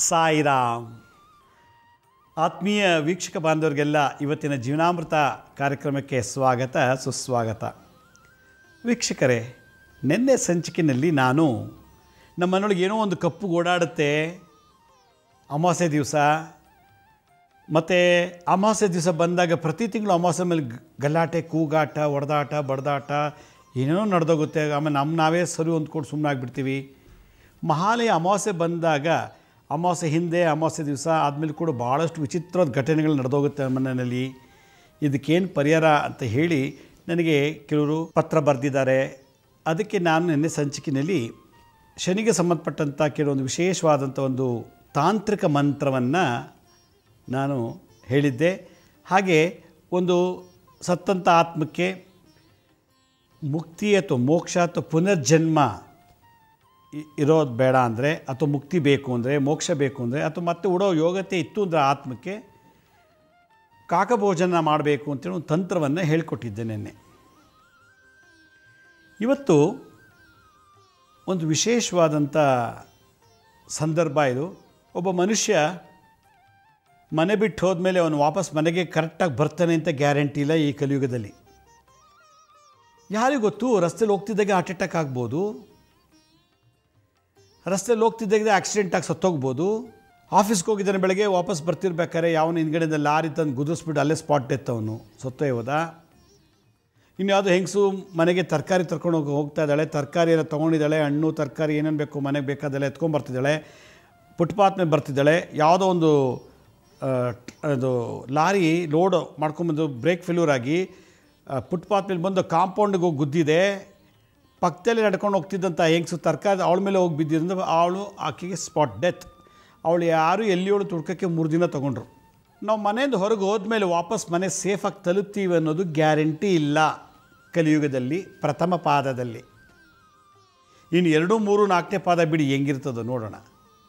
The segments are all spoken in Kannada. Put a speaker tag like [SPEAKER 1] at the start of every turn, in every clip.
[SPEAKER 1] ಸಾಯಿರಾಮ್ ಆತ್ಮೀಯ ವೀಕ್ಷಕ ಬಾಂಧವರಿಗೆಲ್ಲ ಇವತ್ತಿನ ಜೀವನಾಮೃತ ಕಾರ್ಯಕ್ರಮಕ್ಕೆ ಸ್ವಾಗತ ಸುಸ್ವಾಗತ ವೀಕ್ಷಕರೇ ನಿನ್ನೆ ಸಂಚಿಕೆಯಲ್ಲಿ ನಾನು ನಮ್ಮ ಮನೆಯೊಳಗೆ ಏನೋ ಒಂದು ಕಪ್ಪು ಓಡಾಡುತ್ತೆ ಅಮಾವಾಸ್ಯೆ ದಿವಸ ಮತ್ತು ಅಮಾವಾಸ್ಯೆ ದಿವಸ ಬಂದಾಗ ಪ್ರತಿ ತಿಂಗಳು ಅಮಾವಾಸ್ಯೆ ಮೇಲೆ ಗ- ಗಲಾಟೆ ಕೂಗಾಟ ಹೊಡೆದಾಟ ಬಡ್ದಾಟ ಏನೇನೋ ನಡೆದೋಗುತ್ತೆ ಆಮೇಲೆ ನಮ್ಮ ನಾವೇ ಸರಿ ಹೊಂದ್ಕೊಂಡು ಸುಮ್ಮನೆ ಆಗಿಬಿಡ್ತೀವಿ ಮಹಾಲಯ ಅಮಾವಾಸ್ಯೆ ಬಂದಾಗ ಅಮಾವಾಸ್ಯೆ ಹಿಂದೆ ಅಮಾವಾಸ್ಯೆ ದಿವಸ ಆದಮೇಲೆ ಕೂಡ ಭಾಳಷ್ಟು ವಿಚಿತ್ರವಾದ ಘಟನೆಗಳು ನಡೆದೋಗುತ್ತೆ ನಮ್ಮ ಮನೆಯಲ್ಲಿ ಇದಕ್ಕೇನು ಪರಿಹಾರ ಅಂತ ಹೇಳಿ ನನಗೆ ಕೆಲವರು ಪತ್ರ ಬರೆದಿದ್ದಾರೆ ಅದಕ್ಕೆ ನಾನು ನಿನ್ನೆ ಸಂಚಿಕೆಯಲ್ಲಿ ಶನಿಗೆ ಸಂಬಂಧಪಟ್ಟಂಥ ಕೆಲವೊಂದು ವಿಶೇಷವಾದಂಥ ಒಂದು ತಾಂತ್ರಿಕ ಮಂತ್ರವನ್ನು ನಾನು ಹೇಳಿದ್ದೆ ಹಾಗೆ ಒಂದು ಸತ್ತಂಥ ಆತ್ಮಕ್ಕೆ ಮುಕ್ತಿ ಅಥವಾ ಮೋಕ್ಷ ಅಥವಾ ಪುನರ್ಜನ್ಮ ಇ- ಇರೋದು ಬೇಡ ಅಂದರೆ ಅಥವಾ ಮುಕ್ತಿ ಬೇಕು ಅಂದರೆ ಮೋಕ್ಷ ಬೇಕು ಅಂದರೆ ಅಥವಾ ಮತ್ತೆ ಉಡೋ ಯೋಗ್ಯತೆ ಇತ್ತು ಅಂದರೆ ಆತ್ಮಕ್ಕೆ ಕಾಕಭೋಜನ ಮಾಡಬೇಕು ಅಂತೇಳಿ ಒಂದು ತಂತ್ರವನ್ನು ಹೇಳಿಕೊಟ್ಟಿದ್ದೆ ನಿನ್ನೆ ಇವತ್ತು ಒಂದು ವಿಶೇಷವಾದಂಥ ಸಂದರ್ಭ ಇದು ಒಬ್ಬ ಮನುಷ್ಯ ಮನೆ ಬಿಟ್ಟು ಹೋದ್ಮೇಲೆ ಅವನು ವಾಪಸ್ ಮನೆಗೆ ಕರೆಕ್ಟಾಗಿ ಬರ್ತಾನೆ ಅಂತ ಗ್ಯಾರಂಟಿ ಇಲ್ಲ ಈ ಕಲಿಯುಗದಲ್ಲಿ ಯಾರಿಗೂ ಗೊತ್ತು ರಸ್ತೆಲಿ ಹೋಗ್ತಿದ್ದಾಗೆ ಹಾರ್ಟ್ ಅಟ್ಯಾಕ್ ಆಗ್ಬೋದು ರಸ್ತೆಲಿ ಹೋಗ್ತಿದ್ದಾಗೆ ಆಕ್ಸಿಡೆಂಟ್ ಆಗಿ ಸತ್ತೋಗ್ಬೋದು ಆಫೀಸ್ಗೆ ಹೋಗಿದ್ದಾನೆ ಬೆಳಗ್ಗೆ ವಾಪಸ್ ಬರ್ತಿರ್ಬೇಕಾದ್ರೆ ಯಾವನು ಹಿಂದ್ಗಡೆಯಿಂದ ಲಾರಿ ತಂದು ಗುದಿಸ್ಬಿಟ್ಟು ಅಲ್ಲೇ ಸ್ಪಾಟ್ ಡೆತ್ ಅವನು ಸತ್ತೇ ಹೋದ ಇನ್ಯಾವುದೋ ಹೆಂಗಸು ಮನೆಗೆ ತರಕಾರಿ ತರ್ಕೊಂಡು ಹೋಗಿ ಹೋಗ್ತಾ ಇದ್ದಾಳೆ ತರಕಾರಿ ಎಲ್ಲ ತೊಗೊಂಡಿದ್ದಾಳೆ ಹಣ್ಣು ತರಕಾರಿ ಏನೇನು ಬೇಕು ಮನೆಗೆ ಬೇಕಾದೆಲ್ಲ ಎತ್ಕೊಂಡ್ಬರ್ತಿದ್ದಾಳೆ ಫುಟ್ಪಾತ್ ಮೇಲೆ ಬರ್ತಿದ್ದಾಳೆ ಯಾವುದೋ ಒಂದು ಆ, ಟ್- ಅದು ಲಾರಿ ಲೋಡ್ ಮಾಡ್ಕೊಂಬಂದು ಬ್ರೇಕ್ ಫೇಲ್ಯೂರ್ ಆಗಿ ಫುಟ್ಪಾತ್ ಮೇಲೆ ಬಂದು ಕಾಂಪೌಂಡ್ಗೆ ಹೋಗಿ ಗುದ್ದಿದೆ ಪಕ್ಕದಲ್ಲಿ ನಡ್ಕೊಂಡು ಹೋಗ್ತಿದ್ದಂಥ ಹೆಂಗಸು ತರಕಾರಿ ಅವಳ ಮೇಲೆ ಹೋಗಿ ಬಿದ್ದಿದ್ದರಿಂದ ಅವಳು ಆಕೆಗೆ ಸ್ಪಾಟ್ ಡೆತ್ ಅವಳು ಯಾರು ಎಲ್ಲಿಯವಳು ತುಡ್ಕಕ್ಕೆ ಮೂರು ದಿನ ತೊಗೊಂಡ್ರು ನಾವು ಮನೆಯಿಂದ ಹೊರಗೆ ಹೋದ್ಮೇಲೆ ವಾಪಸ್ ಮನೆ ಸೇಫಾಗಿ ತಲುಪ್ತೀವಿ ಅನ್ನೋದು ಗ್ಯಾರಂಟಿ ಇಲ್ಲ ಕಲಿಯುಗದಲ್ಲಿ ಪ್ರಥಮ ಪಾದದಲ್ಲಿ ಇನ್ನು ಎರಡು ಮೂರು ನಾಲ್ಕನೇ ಪಾದ ಬಿಡಿ ಹೆಂಗಿರ್ತದೋ ನೋಡೋಣ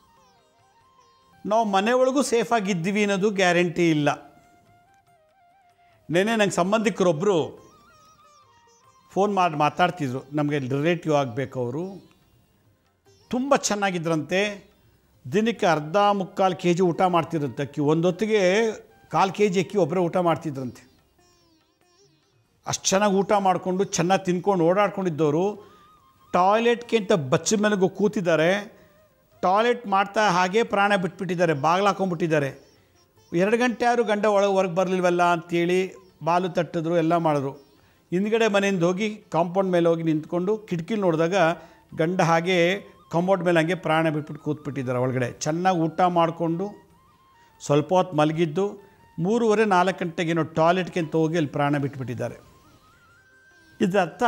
[SPEAKER 1] ನಾವು ಮನೆ ಒಳಗೂ ಸೇಫಾಗಿದ್ದೀವಿ ಅನ್ನೋದು ಗ್ಯಾರಂಟಿ ಇಲ್ಲ ನೆನ್ನೆ ನಂಗೆ ಸಂಬಂಧಿಕರೊಬ್ಬರು ಫೋನ್ ಮಾಡಿ ಮಾತಾಡ್ತಿದ್ರು ನಮಗೆ ರಿಲೇಟಿವ್ ಆಗಬೇಕು ಅವರು ತುಂಬ ಚೆನ್ನಾಗಿದ್ರಂತೆ ದಿನಕ್ಕೆ ಅರ್ಧ ಮುಕ್ಕಾಲು ಕೆ ಜಿ ಊಟ ಮಾಡ್ತಿದ್ರಂತೆ ಅಕ್ಕಿ ಒಂದೊತ್ತಿಗೆ ಕಾಲು ಕೆ ಜಿ ಅಕ್ಕಿ ಒಬ್ಬರೇ ಊಟ ಮಾಡ್ತಿದ್ರಂತೆ ಅಷ್ಟು ಚೆನ್ನಾಗಿ ಊಟ ಮಾಡಿಕೊಂಡು ಚೆನ್ನಾಗಿ ತಿನ್ಕೊಂಡು ಓಡಾಡ್ಕೊಂಡಿದ್ದವರು ಟಾಯ್ಲೆಟ್ಗೆ ಅಂತ ಬಚ್ಚ ಮೇಲೆಗೂ ಕೂತಿದ್ದಾರೆ ಟಾಯ್ಲೆಟ್ ಮಾಡ್ತಾ ಹಾಗೇ ಪ್ರಾಣ ಬಿಟ್ಬಿಟ್ಟಿದ್ದಾರೆ ಬಾಗಿಲು ಹಾಕೊಂಡ್ಬಿಟ್ಟಿದ್ದಾರೆ ಎರಡು ಗಂಟೆ ಆದರೂ ಗಂಡ ಒಳಗೆ ಹೊರಗೆ ಬರಲಿಲ್ವಲ್ಲ ಅಂತೇಳಿ ಬಾಲು ತಟ್ಟಿದ್ರು ಎಲ್ಲ ಮಾಡಿದ್ರು ಹಿಂದ್ಗಡೆ ಮನೆಯಿಂದ ಹೋಗಿ ಕಾಂಪೌಂಡ್ ಮೇಲೆ ಹೋಗಿ ನಿಂತ್ಕೊಂಡು ಕಿಟಕಿಲಿ ನೋಡಿದಾಗ ಗಂಡ ಹಾಗೆ ಕಾಂಪೌಂಡ್ ಮೇಲೆ ಹಂಗೆ ಪ್ರಾಣ ಬಿಟ್ಬಿಟ್ಟು ಕೂತ್ಬಿಟ್ಟಿದ್ದಾರೆ ಒಳಗಡೆ ಚೆನ್ನಾಗಿ ಊಟ ಮಾಡಿಕೊಂಡು ಸ್ವಲ್ಪ ಹೊತ್ತು ಮಲಗಿದ್ದು ಮೂರುವರೆ ನಾಲ್ಕು ಗಂಟೆಗೇನೋ ಟಾಯ್ಲೆಟ್ಗೆ ಅಂತ ಹೋಗಿ ಅಲ್ಲಿ ಪ್ರಾಣ ಬಿಟ್ಬಿಟ್ಟಿದ್ದಾರೆ ಇದರ್ಥ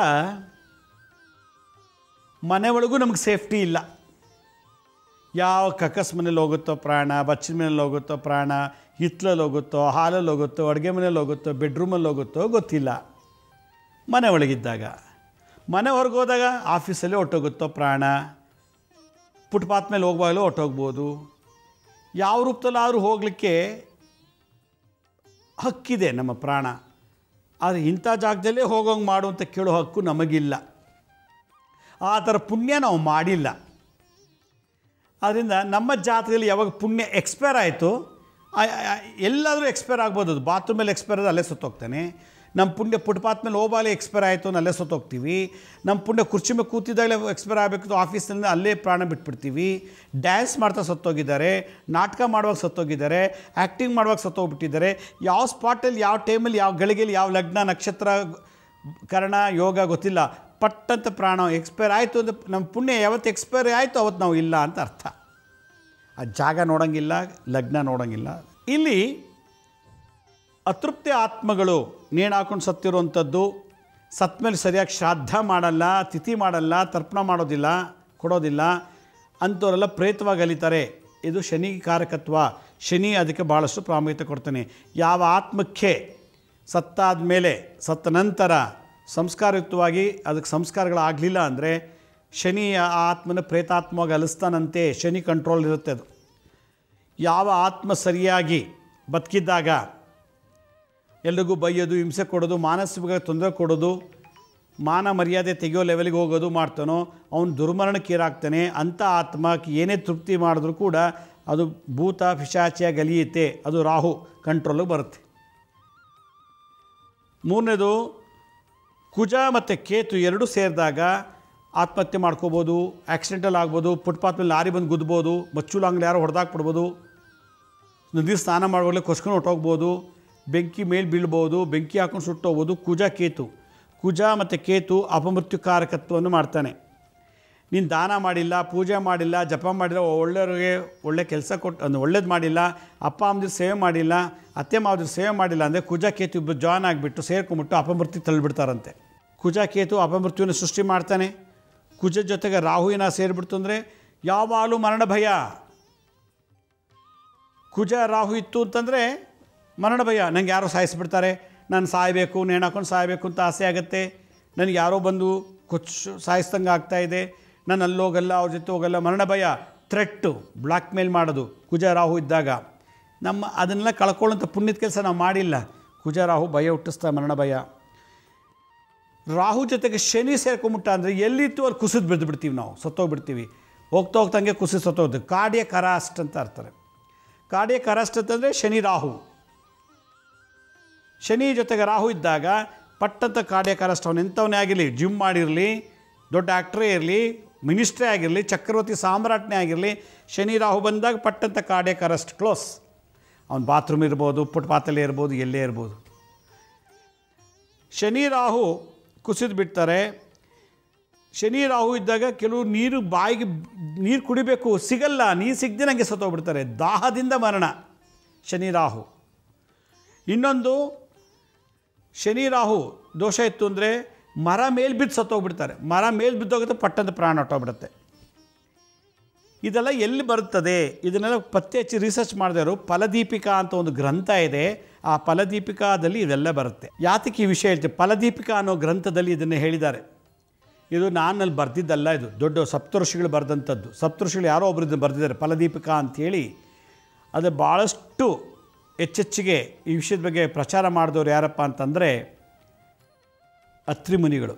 [SPEAKER 1] ಮನೆ ಒಳಗೂ ನಮಗೆ ಸೇಫ್ಟಿ ಇಲ್ಲ ಯಾವ ಕಕ್ಕಸ್ ಮನೇಲಿ ಹೋಗುತ್ತೋ ಪ್ರಾಣ ಬಚ್ಚಿನ ಮನೇಲಿ ಹೋಗುತ್ತೋ ಪ್ರಾಣ ಹಿತ್ಲಲ್ಲಿ ಹೋಗುತ್ತೋ ಹಾಲಲ್ಲಿ ಹೋಗುತ್ತೋ ಅಡುಗೆ ಮನೇಲಿ ಹೋಗುತ್ತೋ ಬೆಡ್ರೂಮಲ್ಲಿ ಹೋಗುತ್ತೋ ಗೊತ್ತಿಲ್ಲ ಮನೆ ಒಳಗಿದ್ದಾಗ ಮನೆ ಹೊರಗೆ ಹೋದಾಗ ಆಫೀಸಲ್ಲಿ ಹೊಟ್ಟೋಗುತ್ತೋ ಪ್ರಾಣ ಫುಟ್ಪಾತ್ ಮೇಲೆ ಹೋಗುವಾಗಲೂ ಹೊಟ್ಟೋಗ್ಬೋದು ಯಾವ ರೂಪದಲ್ಲಾದರೂ ಹೋಗಲಿಕ್ಕೆ ಹಕ್ಕಿದೆ ನಮ್ಮ ಪ್ರಾಣ ಆದರೆ ಇಂಥ ಜಾಗದಲ್ಲೇ ಹೋಗೋಂಗೆ ಮಾಡು ಅಂತ ಕೇಳೋ ಹಕ್ಕು ನಮಗಿಲ್ಲ ಆ ಥರ ಪುಣ್ಯ ನಾವು ಮಾಡಿಲ್ಲ ಆದ್ದರಿಂದ ನಮ್ಮ ಜಾತಕದಲ್ಲಿ ಯಾವಾಗ ಪುಣ್ಯ ಎಕ್ಸ್ಪೈರ್ ಆಯಿತು ಎಲ್ಲಾದರೂ ಎಕ್ಸ್ಪೈರ್ ಆಗ್ಬೋದು ಅದು ಬಾತ್ರೂಮ್ ಮೇಲೆ ಎಕ್ಸ್ಪೈರ್ ಆದ್ರೆ ಅಲ್ಲೇ ಸತ್ತೋಗ್ತಾನೆ ನಮ್ಮ ಪುಣ್ಯ ಫುಟ್ಪಾತ್ ಮೇಲೆ ಹೋಗಾಲೆ ಎಕ್ಸ್ಪೈರ್ ಆಯಿತು ಅಂದ್ರೆ ಅಲ್ಲೇ ಸತ್ತೋಗ್ತೀವಿ ನಮ್ಮ ಪುಣ್ಯ ಕುರ್ಚಿ ಮೇಲೆ ಕೂತಿದ್ದಾಗಲೇ ಎಕ್ಸ್ಪೈರ್ ಆಗಬೇಕು ಆಫೀಸ್ನಿಂದ ಅಲ್ಲೇ ಪ್ರಾಣ ಬಿಟ್ಬಿಡ್ತೀವಿ ಡ್ಯಾನ್ಸ್ ಮಾಡ್ತಾ ಸತ್ತೋಗಿದ್ದಾರೆ ನಾಟಕ ಮಾಡುವಾಗ ಸತ್ತೋಗಿದ್ದಾರೆ ಆ್ಯಕ್ಟಿಂಗ್ ಮಾಡುವಾಗ ಸತ್ತೋಗ್ಬಿಟ್ಟಿದ್ದಾರೆ ಯಾವ ಸ್ಪಾಟಲ್ಲಿ ಯಾವ ಟೈಮಲ್ಲಿ ಯಾವ ಗಳಿಗೆಯಲ್ಲಿ ಯಾವ ಲಗ್ನ ನಕ್ಷತ್ರ ಕರ್ಣ ಯೋಗ ಗೊತ್ತಿಲ್ಲ ಪಟ್ಟಂತ ಪ್ರಾಣ ಎಕ್ಸ್ಪೈರ್ ಆಯಿತು ಅಂದರೆ ನಮ್ಮ ಪುಣ್ಯ ಯಾವತ್ತು ಎಕ್ಸ್ಪೈರ್ ಆಯಿತು ಅವತ್ತು ನಾವು ಇಲ್ಲ ಅಂತ ಅರ್ಥ ಆ ಜಾಗ ನೋಡೋಂಗಿಲ್ಲ ಲಗ್ನ ನೋಡೋಂಗಿಲ್ಲ ಇಲ್ಲಿ ಅತೃಪ್ತಿ ಆತ್ಮಗಳು ನೇಣು ಹಾಕೊಂಡು ಸತ್ತಿರುವಂಥದ್ದು ಸತ್ತ ಮೇಲೆ ಸರಿಯಾಗಿ ಶ್ರಾದ್ದ ಮಾಡಲ್ಲ ತಿಥಿ ಮಾಡಲ್ಲ ತರ್ಪಣ ಮಾಡೋದಿಲ್ಲ ಕೊಡೋದಿಲ್ಲ ಅಂಥವರೆಲ್ಲ ಪ್ರೇತವಾಗಿ ಅಲಿತಾರೆ ಇದು ಶನಿ ಕಾರಕತ್ವ ಶನಿ ಅದಕ್ಕೆ ಭಾಳಷ್ಟು ಪ್ರಾಮುಖ್ಯತೆ ಕೊಡ್ತಾನೆ ಯಾವ ಆತ್ಮಕ್ಕೆ ಸತ್ತಾದ ಮೇಲೆ ಸತ್ತ ನಂತರ ಸಂಸ್ಕಾರಯುಕ್ತವಾಗಿ ಅದಕ್ಕೆ ಸಂಸ್ಕಾರಗಳಾಗಲಿಲ್ಲ ಅಂದರೆ ಶನಿ ಆ ಆತ್ಮನ ಪ್ರೇತಾತ್ಮವಾಗಿ ಅಲಿಸ್ತಾನಂತೆ ಶನಿ ಕಂಟ್ರೋಲ್ ಇರುತ್ತೆ ಅದು ಯಾವ ಆತ್ಮ ಸರಿಯಾಗಿ ಬದುಕಿದ್ದಾಗ ಎಲ್ರಿಗೂ ಬೈಯೋದು ಹಿಂಸೆ ಕೊಡೋದು ಮಾನಸಿಕವಾಗಿ ತೊಂದರೆ ಕೊಡೋದು ಮಾನ ಮರ್ಯಾದೆ ತೆಗೆಯೋ ಲೆವೆಲ್ಗೆ ಹೋಗೋದು ಮಾಡ್ತಾನೋ ಅವನು ದುರ್ಮರಣಕ್ಕೀರಾಗ್ತಾನೆ ಅಂಥ ಆತ್ಮಕ್ಕೆ ಏನೇ ತೃಪ್ತಿ ಮಾಡಿದ್ರೂ ಕೂಡ ಅದು ಭೂತ ಪಿಶಾಚಿಯ ಗಲಿಯುತ್ತೆ ಅದು ರಾಹು ಕಂಟ್ರೋಲಿಗೆ ಬರುತ್ತೆ ಮೂರನೇದು ಕುಜ ಮತ್ತು ಕೇತು ಎರಡೂ ಸೇರಿದಾಗ ಆತ್ಮಹತ್ಯೆ ಮಾಡ್ಕೋಬೋದು ಆಕ್ಸಿಡೆಂಟಲ್ ಆಗ್ಬೋದು ಫುಟ್ಪಾತ್ ಮೇಲೆ ಲಾರಿ ಬಂದು ಗುದ್ಬೋದು ಮಚ್ಚುಲ ಅಂಗಡಿ ಯಾರೋ ಹೊಡೆದಾಕ್ಬಿಡ್ಬೋದು ನದಿ ಸ್ನಾನ ಮಾಡುವಾಗಲೇ ಕೊಸ್ಕೊಂಡು ಹೊಟ್ಟೋಗ್ಬೋದು ಬೆಂಕಿ ಮೇಲೆ ಬೀಳ್ಬೋದು ಬೆಂಕಿ ಹಾಕೊಂಡು ಸುಟ್ಟೋಗ್ಬೋದು ಕುಜ ಕೇತು ಕುಜ ಮತ್ತು ಕೇತು ಅಪಮೃತ್ಯುಕಾರಕತ್ವವನ್ನು ಮಾಡ್ತಾನೆ ನೀನು ದಾನ ಮಾಡಿಲ್ಲ ಪೂಜೆ ಮಾಡಿಲ್ಲ ಜಪ ಮಾಡಿಲ್ಲ ಒಳ್ಳೆಯವ್ರಿಗೆ ಒಳ್ಳೆ ಕೆಲಸ ಕೊಟ್ಟು ಅಂದ್ರೆ ಒಳ್ಳೇದು ಮಾಡಿಲ್ಲ ಅಪ್ಪ ಅಮ್ಮದಿರು ಸೇವೆ ಮಾಡಿಲ್ಲ ಅತ್ತೆ ಮಾವದಿರು ಸೇವೆ ಮಾಡಿಲ್ಲ ಅಂದರೆ ಕುಜ ಕೇತು ಇಬ್ಬರು ಜಾಯ್ನ್ ಆಗಿಬಿಟ್ಟು ಸೇರ್ಕೊಂಬಿಟ್ಟು ಅಪಮೃತ್ಯು ತಳ್ಳಿಬಿಡ್ತಾರಂತೆ ಕುಜ ಕೇತು ಅಪಮೃತ್ಯುವನ್ನು ಸೃಷ್ಟಿ ಮಾಡ್ತಾನೆ ಕುಜ ಜೊತೆಗೆ ರಾಹುವಿನ ಸೇರಿಬಿಡ್ತು ಅಂದರೆ ಯಾವಾಗಲೂ ಮರಣ ಭಯ ಕುಜ ರಾಹು ಇತ್ತು ಅಂತಂದರೆ ಮರಣ ಭಯ ನಂಗೆ ಯಾರೋ ಸಾಯಿಸಿಬಿಡ್ತಾರೆ ನಾನು ಸಾಯಬೇಕು ನೇಣು ಹಾಕೊಂಡು ಸಾಯಬೇಕು ಅಂತ ಆಸೆ ಆಗುತ್ತೆ ನನಗೆ ಯಾರೋ ಬಂದು ಕೊಚ್ಚು ಸಾಯಿಸ್ದಂಗೆ ಆಗ್ತಾಯಿದೆ ನಾನು ಅಲ್ಲಿ ಹೋಗಲ್ಲ ಅವ್ರ ಜೊತೆ ಹೋಗಲ್ಲ ಮರಣ ಭಯ ಥ್ರೆಟ್ಟು ಬ್ಲ್ಯಾಕ್ ಮೇಲ್ ಮಾಡೋದು ಕುಜ ರಾಹು ಇದ್ದಾಗ ನಮ್ಮ ಅದನ್ನೆಲ್ಲ ಕಳ್ಕೊಳ್ಳೋಂಥ ಪುಣ್ಯದ ಕೆಲಸ ನಾವು ಮಾಡಿಲ್ಲ ಕುಜ ರಾಹು ಭಯ ಹುಟ್ಟಿಸ್ತಾ ಮರಣ ಭಯ ರಾಹು ಜೊತೆಗೆ ಶನಿ ಸೇರ್ಕೊಂಬಿಟ್ಟ ಅಂದರೆ ಎಲ್ಲಿತ್ತು ಅಲ್ಲಿ ಕುಸಿದು ಬಿದ್ದು ಬಿಡ್ತೀವಿ ನಾವು ಸತ್ತೋಗ್ಬಿಡ್ತೀವಿ ಹೋಗ್ತಾ ಹೋಗ್ತಂಗೆ ಕುಸಿದು ಸತ್ತೋಗ್ತೀವಿ ಕಾಡಿಯ ಕರಾಸ್ಟ್ ಅಂತ ಅರ್ತಾರೆ ಕಾಡಿಯ ಕರಾಸ್ಟ್ ಅಂತಂದರೆ ಶನಿ ರಾಹು ಶನಿ ಜೊತೆಗೆ ರಾಹು ಇದ್ದಾಗ ಪಟ್ಟಂತ ಕಾಡಿಯ ಕರಾಸ್ಟ್ ಅವನು ಎಂಥವನೇ ಆಗಿರಲಿ ಜಿಮ್ ಮಾಡಿರಲಿ ದೊಡ್ಡ ಆ್ಯಕ್ಟ್ರೇ ಇರಲಿ ಮಿನಿಸ್ಟ್ರೇ ಆಗಿರಲಿ ಚಕ್ರವರ್ತಿ ಸಾಮ್ರಾಟ್ನೇ ಆಗಿರಲಿ ಶನಿ ರಾಹು ಬಂದಾಗ ಪಟ್ಟಂತ ಕಾಡಿಯ ಕರಸ್ಟ್ ಕ್ಲೋಸ್ ಅವ್ನು ಬಾತ್ರೂಮ್ ಇರ್ಬೋದು ಫುಟ್ಪಾತಲ್ಲೇ ಇರ್ಬೋದು ಎಲ್ಲೇ ಇರ್ಬೋದು ಶನಿ ರಾಹು ಕುಸಿದು ಬಿಡ್ತಾರೆ ಶನಿ ರಾಹು ಇದ್ದಾಗ ಕೆಲವು ನೀರು ಬಾಯಿಗೆ ನೀರು ಕುಡಿಬೇಕು ಸಿಗಲ್ಲ ನೀರು ಸಿಗದೆ ನನಗೆ ಸತ್ತೋಗ್ಬಿಡ್ತಾರೆ ದಾಹದಿಂದ ಮರಣ ಶನಿ ರಾಹು ಇನ್ನೊಂದು ಶನಿ ರಾಹು ದೋಷ ಇತ್ತು ಅಂದರೆ ಮರ ಮೇಲೆ ಬಿದ್ದು ಸತ್ತೋಗ್ಬಿಡ್ತಾರೆ ಮರ ಮೇಲೆ ಬಿದ್ದೋಗುತ್ತೆ ಪಟ್ಟಂತ ಪ್ರಾಣ ಹೊಟ್ಟೋಗ್ಬಿಡುತ್ತೆ ಇದೆಲ್ಲ ಎಲ್ಲಿ ಬರುತ್ತದೆ ಇದನ್ನೆಲ್ಲ ಪತ್ತೆ ಹಚ್ಚಿ ರಿಸರ್ಚ್ ಮಾಡಿದವರು ಫಲದೀಪಿಕಾ ಅಂತ ಒಂದು ಗ್ರಂಥ ಇದೆ ಆ ಫಲದೀಪಿಕಾದಲ್ಲಿ ಇದೆಲ್ಲ ಬರುತ್ತೆ ಯಾತಕ್ಕೆ ಈ ವಿಷಯ ಹೇಳ್ತೀವಿ ಫಲದೀಪಿಕಾ ಅನ್ನೋ ಗ್ರಂಥದಲ್ಲಿ ಇದನ್ನು ಹೇಳಿದ್ದಾರೆ ಇದು ನಾನಲ್ಲಿ ಬರೆದಿದ್ದಲ್ಲ ಇದು ದೊಡ್ಡ ಸಪ್ತಋಷಿಗಳು ಬರೆದಂಥದ್ದು ಸಪ್ತಋಷಿಗಳು ಯಾರೋ ಒಬ್ಬರು ಇದನ್ನು ಬರೆದಿದ್ದಾರೆ ಫಲದೀಪಿಕಾ ಅಂಥೇಳಿ ಅದು ಭಾಳಷ್ಟು ಹೆಚ್ಚೆಚ್ಚಿಗೆ ಈ ವಿಷಯದ ಬಗ್ಗೆ ಪ್ರಚಾರ ಮಾಡಿದವರು ಯಾರಪ್ಪ ಅಂತಂದರೆ ಅತ್ರಿ ಮುನಿಗಳು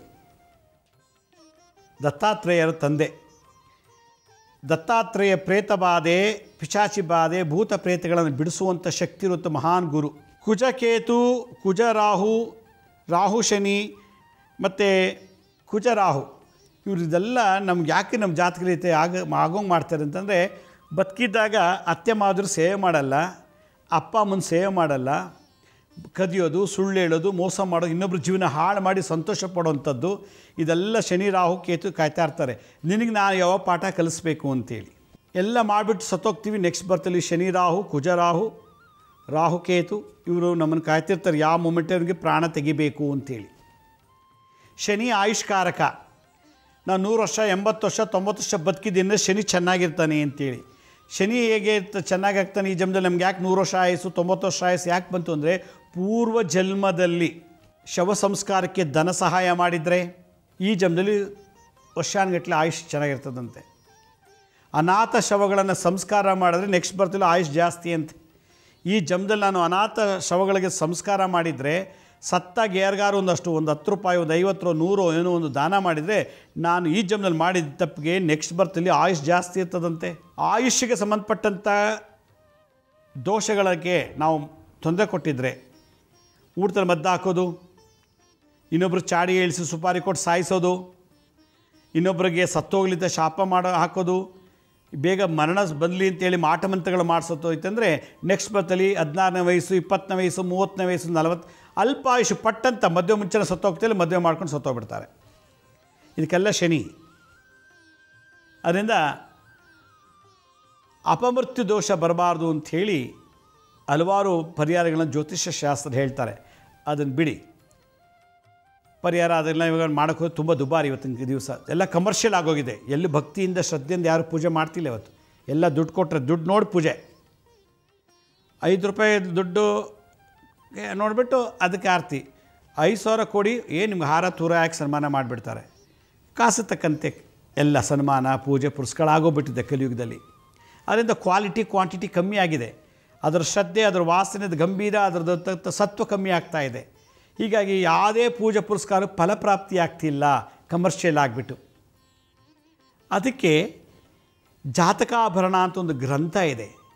[SPEAKER 1] ದತ್ತಾತ್ರೇಯರ ತಂದೆ ದತ್ತಾತ್ರೇಯ ಪ್ರೇತ ಬಾಧೆ ಪಿಶಾಚಿ ಬಾಧೆ ಭೂತ ಪ್ರೇತಗಳನ್ನು ಬಿಡಿಸುವಂಥ ಶಕ್ತಿ ಇರುವಂಥ ಮಹಾನ್ ಗುರು ಕುಜಕೇತು ಕುಜ ರಾಹು ರಾಹು ಶನಿ ಮತ್ತು ಕುಜ ರಾಹು ಇವ್ರು ಇದೆಲ್ಲ ನಮ್ಗೆ ಯಾಕೆ ನಮ್ಮ ಜಾತಕರೀತಿ ಆಗ ಆಗೋಂಗೆ ಮಾಡ್ತಾರೆ ಅಂತಂದರೆ ಬದುಕಿದ್ದಾಗ ಅತ್ತೆ ಮಾದ್ರು ಸೇವೆ ಮಾಡಲ್ಲ ಅಪ್ಪ ಅಮ್ಮನ ಸೇವೆ ಮಾಡಲ್ಲ ಕದಿಯೋದು ಸುಳ್ಳು ಹೇಳೋದು ಮೋಸ ಮಾಡೋದು ಇನ್ನೊಬ್ರ ಜೀವನ ಹಾಳು ಮಾಡಿ ಸಂತೋಷ ಪಡೋವಂಥದ್ದು ಇದೆಲ್ಲ ಶನಿ ರಾಹು ಕೇತು ಕಾಯ್ತಾ ಇರ್ತಾರೆ ನಿನಗೆ ನಾನು ಯಾವ ಪಾಠ ಕಲಿಸ್ಬೇಕು ಅಂತೇಳಿ ಎಲ್ಲ ಮಾಡಿಬಿಟ್ಟು ಸತ್ತೋಗ್ತೀವಿ ನೆಕ್ಸ್ಟ್ ಬರ್ತಲ್ಲಿ ಶನಿ ರಾಹು ಕುಜ ರಾಹು ರಾಹು ಕೇತು ಇವರು ನಮ್ಮನ್ನು ಕಾಯ್ತಿರ್ತಾರೆ ಯಾವ ಮೊಮೆಂಟವ್ರಿಗೆ ಪ್ರಾಣ ತೆಗಿಬೇಕು ಅಂತೇಳಿ ಶನಿ ಆಯುಷ್ಕಾರಕ ನಾವು ನೂರು ವರ್ಷ ಎಂಬತ್ತು ವರ್ಷ ತೊಂಬತ್ತು ವರ್ಷ ಬದುಕಿದ್ದೀನಿ ಶನಿ ಚೆನ್ನಾಗಿರ್ತಾನೆ ಅಂತೇಳಿ ಶನಿ ಹೇಗೆ ಇರ್ತ ಚೆನ್ನಾಗಾಗ್ತಾನೆ ಈ ಜನ್ಮದಲ್ಲಿ ನಮ್ಗೆ ಯಾಕೆ ನೂರು ವರ್ಷ ಆಯಸ್ಸು ತೊಂಬತ್ತು ವರ್ಷ ಆಯಸ್ಸು ಯಾಕೆ ಬಂತು ಅಂದರೆ ಪೂರ್ವ ಜನ್ಮದಲ್ಲಿ ಶವ ಸಂಸ್ಕಾರಕ್ಕೆ ಧನ ಸಹಾಯ ಮಾಡಿದರೆ ಈ ಜನ್ಮದಲ್ಲಿ ವರ್ಷಾನುಗಟ್ಟಲೆ ಆಯುಷ್ ಚೆನ್ನಾಗಿರ್ತದಂತೆ ಅನಾಥ ಶವಗಳನ್ನು ಸಂಸ್ಕಾರ ಮಾಡಿದ್ರೆ ನೆಕ್ಸ್ಟ್ ಬರ್ತಿಲ್ಲ ಆಯುಷ್ ಜಾಸ್ತಿ ಅಂತ ಈ ಜನ್ಮದಲ್ಲಿ ನಾನು ಅನಾಥ ಶವಗಳಿಗೆ ಸಂಸ್ಕಾರ ಮಾಡಿದರೆ ಸತ್ತಾಗ ಯಾರಿಗಾರು ಒಂದಷ್ಟು ಒಂದು ಹತ್ತು ರೂಪಾಯಿ ಒಂದು ಐವತ್ತು ರೂ ನೂರು ಏನೋ ಒಂದು ದಾನ ಮಾಡಿದರೆ ನಾನು ಈ ಜನ್ಮದಲ್ಲಿ ಮಾಡಿದ ತಪ್ಪಿಗೆ ನೆಕ್ಸ್ಟ್ ಬರ್ತಲ್ಲಿ ಆಯುಷ್ ಜಾಸ್ತಿ ಇರ್ತದಂತೆ ಆಯುಷ್ಗೆ ಸಂಬಂಧಪಟ್ಟಂಥ ದೋಷಗಳಿಗೆ ನಾವು ತೊಂದರೆ ಕೊಟ್ಟಿದ್ರೆ ಊಟದಲ್ಲಿ ಮದ್ದು ಹಾಕೋದು ಇನ್ನೊಬ್ರು ಚಾಡಿ ಇಳಿಸಿ ಸುಪಾರಿ ಕೊಟ್ಟು ಸಾಯಿಸೋದು ಇನ್ನೊಬ್ಬರಿಗೆ ಸತ್ತೋಗ್ಲಿದ್ದ ಶಾಪ ಮಾಡೋ ಹಾಕೋದು ಬೇಗ ಮರಣ ಬದಲಿ ಅಂತೇಳಿ ಮಾಟ ಮಂತ್ರಗಳು ಮಾಡಿಸೋದು ಐತಂದರೆ ನೆಕ್ಸ್ಟ್ ಬರ್ತಲ್ಲಿ ಹದಿನಾರನೇ ವಯಸ್ಸು ಇಪ್ಪತ್ತನೇ ವಯಸ್ಸು ಮೂವತ್ತನೇ ವಯಸ್ಸು ನಲವತ್ತು ಅಲ್ಪ ಆಯುಷು ಪಟ್ಟಂತ ಮದುವೆ ಮುಂಚೆನೇ ಸತ್ತೋಗ್ತಿಲ್ಲ ಮದುವೆ ಮಾಡ್ಕೊಂಡು ಸತ್ತೋಗ್ಬಿಡ್ತಾರೆ ಇದಕ್ಕೆಲ್ಲ ಶನಿ ಅದರಿಂದ ಅಪಮೃತ್ಯು ದೋಷ ಬರಬಾರ್ದು ಅಂಥೇಳಿ ಹಲವಾರು ಪರಿಹಾರಗಳನ್ನು ಜ್ಯೋತಿಷ್ಯ ಶಾಸ್ತ್ರ ಹೇಳ್ತಾರೆ ಅದನ್ನು ಬಿಡಿ ಪರಿಹಾರ ಅದೆಲ್ಲ ಇವಾಗ ಮಾಡೋಕ್ಕೆ ಹೋದ್ರೆ ತುಂಬ ದುಬಾರಿ ಇವತ್ತಿನ ದಿವಸ ಎಲ್ಲ ಕಮರ್ಷಿಯಲ್ ಆಗೋಗಿದೆ ಎಲ್ಲಿ ಭಕ್ತಿಯಿಂದ ಶ್ರದ್ಧೆಯಿಂದ ಯಾರು ಪೂಜೆ ಮಾಡ್ತಿಲ್ಲ ಇವತ್ತು ಎಲ್ಲ ದುಡ್ಡು ಕೊಟ್ಟರೆ ದುಡ್ಡು ನೋಡಿ ಪೂಜೆ ಐದು ರೂಪಾಯಿ ದುಡ್ಡು ಏ, ನೋಡಿಬಿಟ್ಟು ಅದಕ್ಕೆ ಆರತಿ ಐದು ಸಾವಿರ ಕೊಡಿ ಏನು ನಿಮ್ಗೆ ಹಾರ ತೂರ ಹಾಕಿ ಸನ್ಮಾನ ಮಾಡಿಬಿಡ್ತಾರೆ ಕಾಸು ತಕ್ಕಂತೆ ಎಲ್ಲ ಸನ್ಮಾನ ಪೂಜೆ ಪುರಸ್ಕಾರ ಆಗೋಗ್ಬಿಟ್ಟಿದೆ ಕಲಿಯುಗದಲ್ಲಿ ಅದರಿಂದ ಕ್ವಾಲಿಟಿ ಕ್ವಾಂಟಿಟಿ ಕಮ್ಮಿ ಆಗಿದೆ ಅದರ ಶ್ರದ್ಧೆ ಅದರ ವಾಸನೆದ ಗಂಭೀರ ಅದರದ್ದು ಸತ್ವ ಕಮ್ಮಿ ಆಗ್ತಾ ಇದೆ ಹೀಗಾಗಿ ಯಾವುದೇ ಪೂಜೆ ಪುರಸ್ಕಾರ ಫಲಪ್ರಾಪ್ತಿ ಆಗ್ತಿಲ್ಲ ಕಮರ್ಷಿಯಲ್ ಆಗಿಬಿಟ್ಟು ಅದಕ್ಕೆ ಜಾತಕಾಭರಣ ಅಂತ ಒಂದು ಗ್ರಂಥ ಇದೆ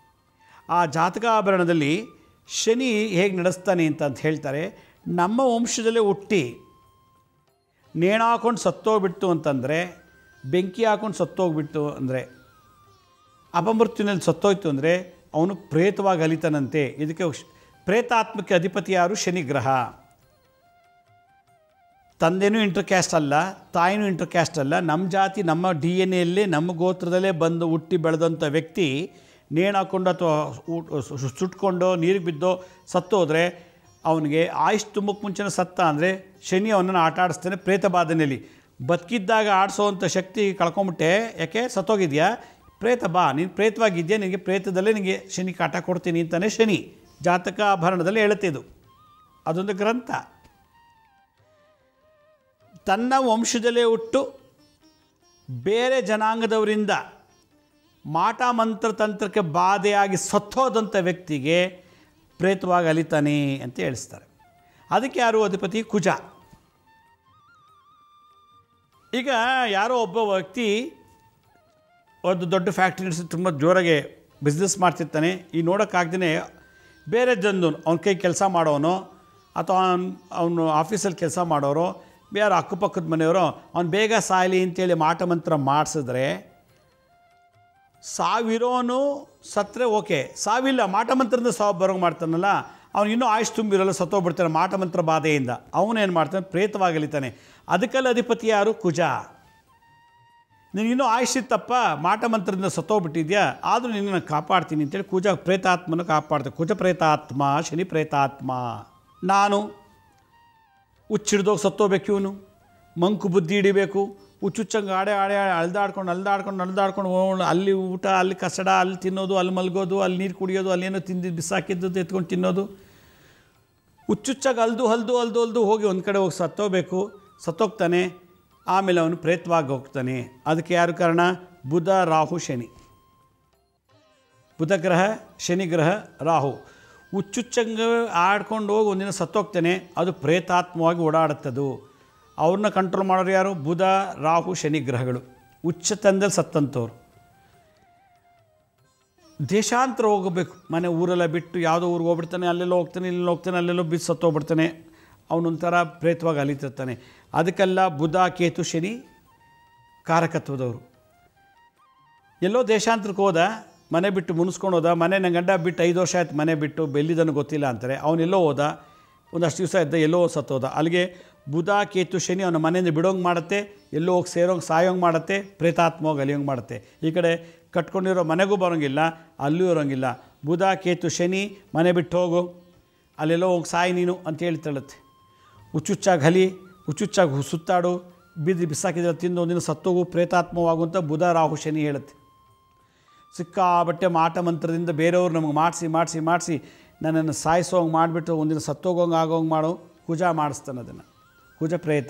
[SPEAKER 1] ಆ ಜಾತಕಾಭರಣದಲ್ಲಿ ಶನಿ ಹೇಗೆ ನಡೆಸ್ತಾನೆ ಅಂತ ಅಂತ ಹೇಳ್ತಾರೆ ನಮ್ಮ ವಂಶದಲ್ಲೇ ಹುಟ್ಟಿ ನೇಣು ಹಾಕೊಂಡು ಸತ್ತೋಗ್ಬಿಟ್ಟು ಅಂತಂದರೆ ಬೆಂಕಿ ಹಾಕೊಂಡು ಸತ್ತೋಗ್ಬಿಟ್ಟು ಅಂದರೆ ಅಪಮೃತ್ಯುನಲ್ಲಿ ಸತ್ತೋಯ್ತು ಅಂದರೆ ಅವನು ಪ್ರೇತವಾಗಿ ಅಲಿತಾನಂತೆ ಇದಕ್ಕೆ ಶ್- ಪ್ರೇತಾತ್ಮಕ್ಕೆ ಅಧಿಪತಿ ಯಾರು ಶನಿ ಗ್ರಹ ತಂದೆನೂ ಇಂಟರ್ ಕ್ಯಾಸ್ಟ್ ಅಲ್ಲ ತಾಯಿನೂ ಇಂಟರ್ ಕ್ಯಾಸ್ಟ್ ಅಲ್ಲ ನಮ್ಮ ಜಾತಿ ನಮ್ಮ ಡಿ ಎನ್ ಎಲ್ಲೇ ನಮ್ಮ ಗೋತ್ರದಲ್ಲೇ ಬಂದು ಹುಟ್ಟಿ ಬೆಳೆದಂಥ ವ್ಯಕ್ತಿ ನೇಣು ಹಾಕ್ಕೊಂಡು ಅಥವಾ ಊಟ ಸು- ಸುಟ್ಕೊಂಡು ನೀರಿಗೆ ಬಿದ್ದೋ ಸತ್ತೋದ್ರೆ ಅವನಿಗೆ ಆಯುಷ್ ತುಂಬಕ್ಕೆ ಮುಂಚೆನೇ ಸತ್ತ ಅಂದರೆ ಶನಿ ಅವನನ್ನು ಆಟ ಆಡಿಸ್ತಾನೆ ಪ್ರೇತ ಬಾಧನೆಯಲ್ಲಿ ಬದುಕಿದ್ದಾಗ ಆಡಿಸೋವಂಥ ಶಕ್ತಿ ಕಳ್ಕೊಂಬಿಟ್ಟೆ ಯಾಕೆ ಸತ್ತೋಗಿದ್ಯಾ ಪ್ರೇತ ಬಾ ನೀನು ಪ್ರೇತವಾಗಿದ್ಯಾ ನಿನಗೆ ಪ್ರೇತದಲ್ಲೇ ನಿನಗೆ ಶನಿ ಕಾಟ ಕೊಡ್ತೀನಿ ಅಂತಾನೆ ಶನಿ ಜಾತಕ ಆಭರಣದಲ್ಲಿ ಹೇಳುತ್ತೆ ಇದು ಅದೊಂದು ಗ್ರಂಥ ತನ್ನ ವಂಶದಲ್ಲೇ ಹುಟ್ಟು ಬೇರೆ ಜನಾಂಗದವರಿಂದ ಮಾಟ ಮಂತ್ರ ತಂತ್ರಕ್ಕೆ ಬಾಧೆಯಾಗಿ ಸತ್ತೋದಂಥ ವ್ಯಕ್ತಿಗೆ ಪ್ರೇತವಾಗಿ ಅಲಿತಾನೆ ಅಂತ ಹೇಳಿಸ್ತಾರೆ ಅದಕ್ಕೆ ಯಾರು ಅಧಿಪತಿ ಕುಜ ಈಗ ಯಾರೋ ಒಬ್ಬ ವ್ಯಕ್ತಿ ಒಂದು ದೊಡ್ಡ ಫ್ಯಾಕ್ಟ್ರಿ ನಡೆಸಿ ತುಂಬ ಜೋರಾಗಿ ಬಿಸ್ನೆಸ್ ಮಾಡ್ತಿರ್ತಾನೆ ಈ ನೋಡೋಕ್ಕಾಗ್ದೇ ಬೇರೆ ಜನರು ಅವ್ನ ಕೈ ಕೆಲಸ ಮಾಡೋನು ಅಥವಾ ಅವ್ನು ಅವನು ಆಫೀಸಲ್ಲಿ ಕೆಲಸ ಮಾಡೋರು ಬೇರೆ ಅಕ್ಕಪಕ್ಕದ ಮನೆಯವರು ಅವ್ನು ಬೇಗ ಸಾಯಲಿ ಅಂತೇಳಿ ಮಾಟ ಮಂತ್ರ ಮಾಡಿಸಿದ್ರೆ ಸಾವಿರೋನು ಸತ್ತರೆ ಓಕೆ ಸಾವಿಲ್ಲ ಮಾಟ ಮಂತ್ರದಿಂದ ಸಾವು ಬರೋಂಗೆ ಮಾಡ್ತಾನಲ್ಲ ಅವ್ನು ಇನ್ನೂ ಆಯುಷ್ ತುಂಬಿರಲ್ಲ ಸತ್ತೋಗ್ಬಿಡ್ತಾನೆ ಮಾಟ ಮಂತ್ರ ಬಾಧೆಯಿಂದ ಅವನೇನು ಮಾಡ್ತಾನೆ ಪ್ರೇತವಾಗಲಿತಾನೆ ಅದಕ್ಕೆಲ್ಲ ಅಧಿಪತಿ ಯಾರು ಕುಜ ನಿನಗಿನ್ನೂ ಆಯುಷ್ ಇತ್ತಪ್ಪ ಮಾಟ ಮಂತ್ರದಿಂದ ಸತ್ತೋಗ್ಬಿಟ್ಟಿದ್ಯಾ ಆದರೂ ನಿನ್ನನ್ನು ಕಾಪಾಡ್ತೀನಿ ಅಂತೇಳಿ ಕುಜ ಪ್ರೇತಾತ್ಮನ ಕಾಪಾಡ್ತಾರೆ ಕುಜ ಪ್ರೇತಾತ್ಮ ಶನಿ ಪ್ರೇತಾತ್ಮ ನಾನು ಹುಚ್ಚಿಡ್ದೋಗಿ ಸತ್ತೋಗ್ಬೇಕು ಇವನು ಮಂಕು ಬುದ್ಧಿ ಹಿಡಿಬೇಕು ಹುಚ್ಚುಚ್ಚಂಗೆ ಆಡೆ ಆಡೆ ಆಡೆ ಅಳ್ದಾಡ್ಕೊಂಡು ಅಲ್ದಾಡ್ಕೊಂಡು ಅಳ್ದಾಡ್ಕೊಂಡು ಹೋಗೋಣ ಅಲ್ಲಿ ಊಟ ಅಲ್ಲಿ ಕಸಡ ಅಲ್ಲಿ ತಿನ್ನೋದು ಅಲ್ಲಿ ಮಲ್ಗೋದು ಅಲ್ಲಿ ನೀರು ಕುಡಿಯೋದು ಅಲ್ಲೇನೋ ತಿಂದಿದ್ದು ಬಿಸಾಕಿದ್ದು ಎತ್ಕೊಂಡು ತಿನ್ನೋದು ಹುಚ್ಚುಚ್ಚಾಗಿ ಅಲ್ದು ಹಲ್ದು ಹಲ್ದು ಹಲ್ದು ಹೋಗಿ ಒಂದು ಕಡೆ ಹೋಗಿ ಸತ್ತೋಗ್ಬೇಕು ಸತ್ತೋಗ್ತಾನೆ ಆಮೇಲೆ ಅವನು ಪ್ರೇತವಾಗಿ ಹೋಗ್ತಾನೆ ಅದಕ್ಕೆ ಯಾರು ಕಾರಣ ಬುಧ ರಾಹು ಶನಿ ಬುಧ ಗ್ರಹ ಶನಿ ಗ್ರಹ ರಾಹು ಹುಚ್ಚುಚ್ಚಂಗೆ ಆಡ್ಕೊಂಡು ಹೋಗಿ ಒಂದಿನ ಸತ್ತೋಗ್ತಾನೆ ಅದು ಪ್ರೇತಾತ್ಮವಾಗಿ ಓಡಾಡುತ್ತದು ಅವ್ರನ್ನ ಕಂಟ್ರೋಲ್ ಮಾಡೋರು ಯಾರು ಬುಧ ರಾಹು ಶನಿ ಗ್ರಹಗಳು ಉಚ್ಚತನದಲ್ಲಿ ಸತ್ತಂಥವ್ರು ದೇಶಾಂತರ ಹೋಗಬೇಕು ಮನೆ ಊರೆಲ್ಲ ಬಿಟ್ಟು ಯಾವುದೋ ಊರಿಗೆ ಹೋಗ್ಬಿಡ್ತಾನೆ ಅಲ್ಲೆಲ್ಲೋ ಹೋಗ್ತಾನೆ ಇಲ್ಲೆಲ್ಲೋ ಹೋಗ್ತಾನೆ ಅಲ್ಲೆಲ್ಲೋ ಬಿದ್ದು ಸತ್ತೋಗ್ಬಿಡ್ತಾನೆ ಅವನೊಂಥರ ಪ್ರೇತವಾಗಿ ಅಲಿತಿರ್ತಾನೆ ಅದಕ್ಕೆಲ್ಲ ಬುಧ ಕೇತು ಶನಿ ಕಾರಕತ್ವದವರು ಎಲ್ಲೋ ದೇಶಾಂತರಕ್ಕೆ ಹೋದ ಮನೆ ಬಿಟ್ಟು ಮುನಿಸ್ಕೊಂಡು ಹೋದ ಮನೆ ನನ್ನ ಗಂಡ ಬಿಟ್ಟು ಐದು ವರ್ಷ ಆಯ್ತು ಮನೆ ಬಿಟ್ಟು ಬೆಲ್ಲಿದನ್ನು ಗೊತ್ತಿಲ್ಲ ಅಂತಾರೆ ಅವನೆಲ್ಲೋ ಹೋದ ಒಂದಷ್ಟು ದಿವಸ ಇದ್ದ ಎಲ್ಲೋ ಸತ್ತೋದ ಅಲ್ಲಿಗೆ ಬುಧ ಕೇತು ಶನಿ ಅವನ ಮನೆಯಿಂದ ಬಿಡೋಂಗೆ ಮಾಡುತ್ತೆ ಎಲ್ಲೋ ಹೋಗಿ ಸೇರೋಂಗೆ ಸಾಯೋಂಗೆ ಮಾಡುತ್ತೆ ಪ್ರೇತಾತ್ಮವಾಗಿ ಅಲಿಯೋಂಗೆ ಮಾಡುತ್ತೆ ಈ ಕಡೆ ಕಟ್ಕೊಂಡಿರೋ ಮನೆಗೂ ಬರೋಂಗಿಲ್ಲ ಅಲ್ಲೂ ಇರೋಂಗಿಲ್ಲ ಬುಧ ಕೇತು ಶನಿ ಮನೆ ಬಿಟ್ಟು ಹೋಗು ಅಲ್ಲೆಲ್ಲೋ ಹೋಗಿ ಸಾಯಿ ನೀನು ಅಂತ ಹೇಳಿ ತಳುತ್ತೆ ಹುಚ್ಚುಚ್ಚಾಗಿ ಹಲಿ ಹುಚ್ಚುಚ್ಚಾಗಿ ಸುತ್ತಾಡು ಬಿದ್ದು ಬಿಸಾಕಿದ್ರೆ ತಿಂದು ಒಂದಿನ ಸತ್ತೋಗು ಪ್ರೇತಾತ್ಮವಾಗು ಅಂತ ಬುಧ ರಾಹು ಶನಿ ಹೇಳುತ್ತೆ ಸಿಕ್ಕಾಬಟ್ಟೆ ಮಾಟ ಮಂತ್ರದಿಂದ ಬೇರೆಯವ್ರು ನಮಗೆ ಮಾಡಿಸಿ ಮಾಡಿಸಿ ಮಾಡಿಸಿ ನನ್ನನ್ನು ಸಾಯಿಸೋಂಗೆ ಮಾಡಿಬಿಟ್ಟು ಒಂದಿನ ಸತ್ತೋಗೋಂಗೆ ಆಗೋಂಗೆ ಮಾಡೋ ಕುಜ ಮಾಡಿಸ್ತಾನೆ ಅದನ್ನು ಕುಜ ಪ್ರೇತ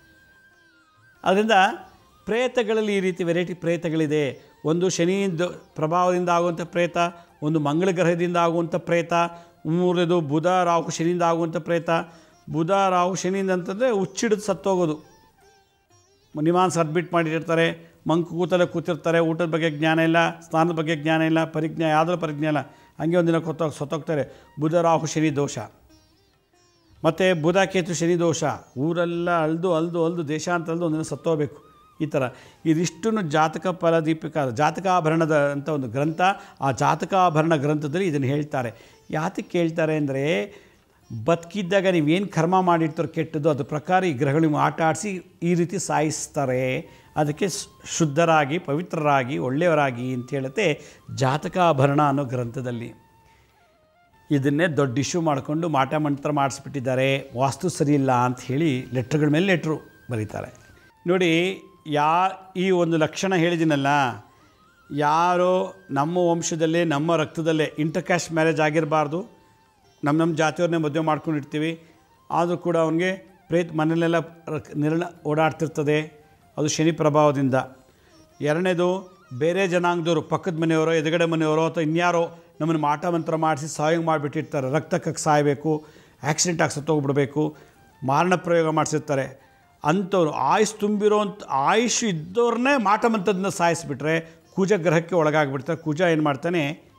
[SPEAKER 1] ಅದರಿಂದ ಪ್ರೇತಗಳಲ್ಲಿ ಈ ರೀತಿ ವೆರೈಟಿ ಪ್ರೇತಗಳಿದೆ ಒಂದು ಶನಿಯಿಂದ ಪ್ರಭಾವದಿಂದ ಆಗುವಂಥ ಪ್ರೇತ ಒಂದು ಮಂಗಳ ಗ್ರಹದಿಂದ ಆಗುವಂಥ ಪ್ರೇತ ಮೂರನೇದು ಬುಧ ರಾಹು ಶನಿಯಿಂದ ಆಗುವಂಥ ಪ್ರೇತ ಬುಧ ರಾಹು ಶನಿಯಿಂದ ಅಂತಂದರೆ ಹುಚ್ಚಿಡಿದು ಸತ್ತೋಗೋದು ನಿಮಾನ್ಸ್ ಅಡ್ಮಿಟ್ ಮಾಡಿರ್ತಾರೆ ಮಂಕು ಕೂತಲ್ಲೇ ಕೂತಿರ್ತಾರೆ ಊಟದ ಬಗ್ಗೆ ಜ್ಞಾನ ಇಲ್ಲ ಸ್ನಾನದ ಬಗ್ಗೆ ಜ್ಞಾನ ಇಲ್ಲ ಪರಿಜ್ಞಾನ ಯಾವುದರ ಪರಿಜ್ಞಾನ ಇಲ್ಲ ಹಂಗೆ ಒಂದಿನ ಕೊತ್ತೋಗಿ ಸತ್ತೋಗ್ತಾರೆ ಬುಧ ರಾಹು ಶನಿ ದೋಷ ಮತ್ತು ಬುಧ ಕೇತು ಶನಿ ದೋಷ ಊರೆಲ್ಲ ಅಳ್ದು ಅಲ್ದು ಅಲ್ದು ದೇಶಾಂತರ ಅಲ್ದು ಒಂದಿನ ಸತ್ತೋಗ್ಬೇಕು ಈ ಥರ ಇದಿಷ್ಟನ್ನು ಜಾತಕ ಫಲದೀಪಿಕ ಜಾತಕಾಭರಣದ ಅಂತ ಒಂದು ಗ್ರಂಥ ಆ ಜಾತಕಾಭರಣ ಗ್ರಂಥದಲ್ಲಿ ಇದನ್ನು ಹೇಳ್ತಾರೆ ಯಾತಕ್ಕೆ ಹೇಳ್ತಾರೆ ಅಂದರೆ ಬದುಕಿದ್ದಾಗ ನೀವೇನು ಕರ್ಮ ಮಾಡಿರ್ತಾರೋ ಕೆಟ್ಟದ್ದು ಅದ್ರ ಪ್ರಕಾರ ಈ ಗ್ರಹಗಳು ನಿಮ್ಗೆ ಆಟ ಆಡಿಸಿ ಈ ರೀತಿ ಸಾಯಿಸ್ತಾರೆ ಅದಕ್ಕೆ ಶ್- ಶುದ್ಧರಾಗಿ ಪವಿತ್ರರಾಗಿ ಒಳ್ಳೆಯವರಾಗಿ ಅಂತ ಹೇಳುತ್ತೆ ಜಾತಕಾಭರಣ ಅನ್ನೋ ಗ್ರಂಥದಲ್ಲಿ ಇದನ್ನೇ ದೊಡ್ಡ ಇಶ್ಯೂ ಮಾಡಿಕೊಂಡು ಮಾಟ ಮಂತ್ರ ಮಾಡಿಸ್ಬಿಟ್ಟಿದ್ದಾರೆ ವಾಸ್ತು ಸರಿಯಿಲ್ಲ ಅಂತ ಹೇಳಿ ಲೆಟ್ರ್ಗಳ ಮೇಲೆ ಲೆಟ್ರು ಬರೀತಾರೆ ನೋಡಿ ಯಾ ಈ ಒಂದು ಲಕ್ಷಣ ಹೇಳಿದ್ದೀನಲ್ಲ ಯಾರೋ ನಮ್ಮ ವಂಶದಲ್ಲೇ ನಮ್ಮ ರಕ್ತದಲ್ಲೇ ಇಂಟರ್ ಕ್ಯಾಸ್ಟ್ ಮ್ಯಾರೇಜ್ ಆಗಿರಬಾರ್ದು ನಮ್ಮ ನಮ್ಮ ಜಾತಿಯವ್ರನ್ನೇ ಮದುವೆ ಮಾಡ್ಕೊಂಡಿರ್ತೀವಿ ಆದರೂ ಕೂಡ ಅವನಿಗೆ ಪ್ರೇತ್ ಮನೆಯಲ್ಲೆಲ್ಲ ರಕ್- ನಿರ್ಣ ಓಡಾಡ್ತಿರ್ತದೆ ಅದು ಶನಿ ಪ್ರಭಾವದಿಂದ ಎರಡನೇದು ಬೇರೆ ಜನಾಂಗದವರು ಪಕ್ಕದ ಮನೆಯವರೋ ಎದುರುಗಡೆ ಮನೆಯವರೋ ಅಥವಾ ಇನ್ಯಾರೋ ನಮ್ಮನ್ನು ಮಾಟ ಮಂತ್ರ ಮಾಡಿಸಿ ಸಾಯೋಂಗ್ ಮಾಡಿಬಿಟ್ಟಿರ್ತಾರೆ ರಕ್ತಕ್ಕೆ ಸಾಯಬೇಕು ಆಕ್ಸಿಡೆಂಟ್ ಆಗಿ ಸತ್ತೋಗ್ಬಿಡ್ಬೇಕು ಮಾರಣ ಪ್ರಯೋಗ ಮಾಡಿಸಿರ್ತಾರೆ ಅಂಥವ್ರು ಆಯುಷ್ ತುಂಬಿರೋಂಥ ಆಯುಷ್ ಇದ್ದವ್ರನ್ನೇ ಮಾಟ ಮಂತ್ರದಿಂದ ಸಾಯಿಸಿಬಿಟ್ರೆ ಕುಜ ಗ್ರಹಕ್ಕೆ ಒಳಗಾಗ್ಬಿಡ್ತಾರೆ ಕುಜ ಏನು ಮಾಡ್ತಾನೆ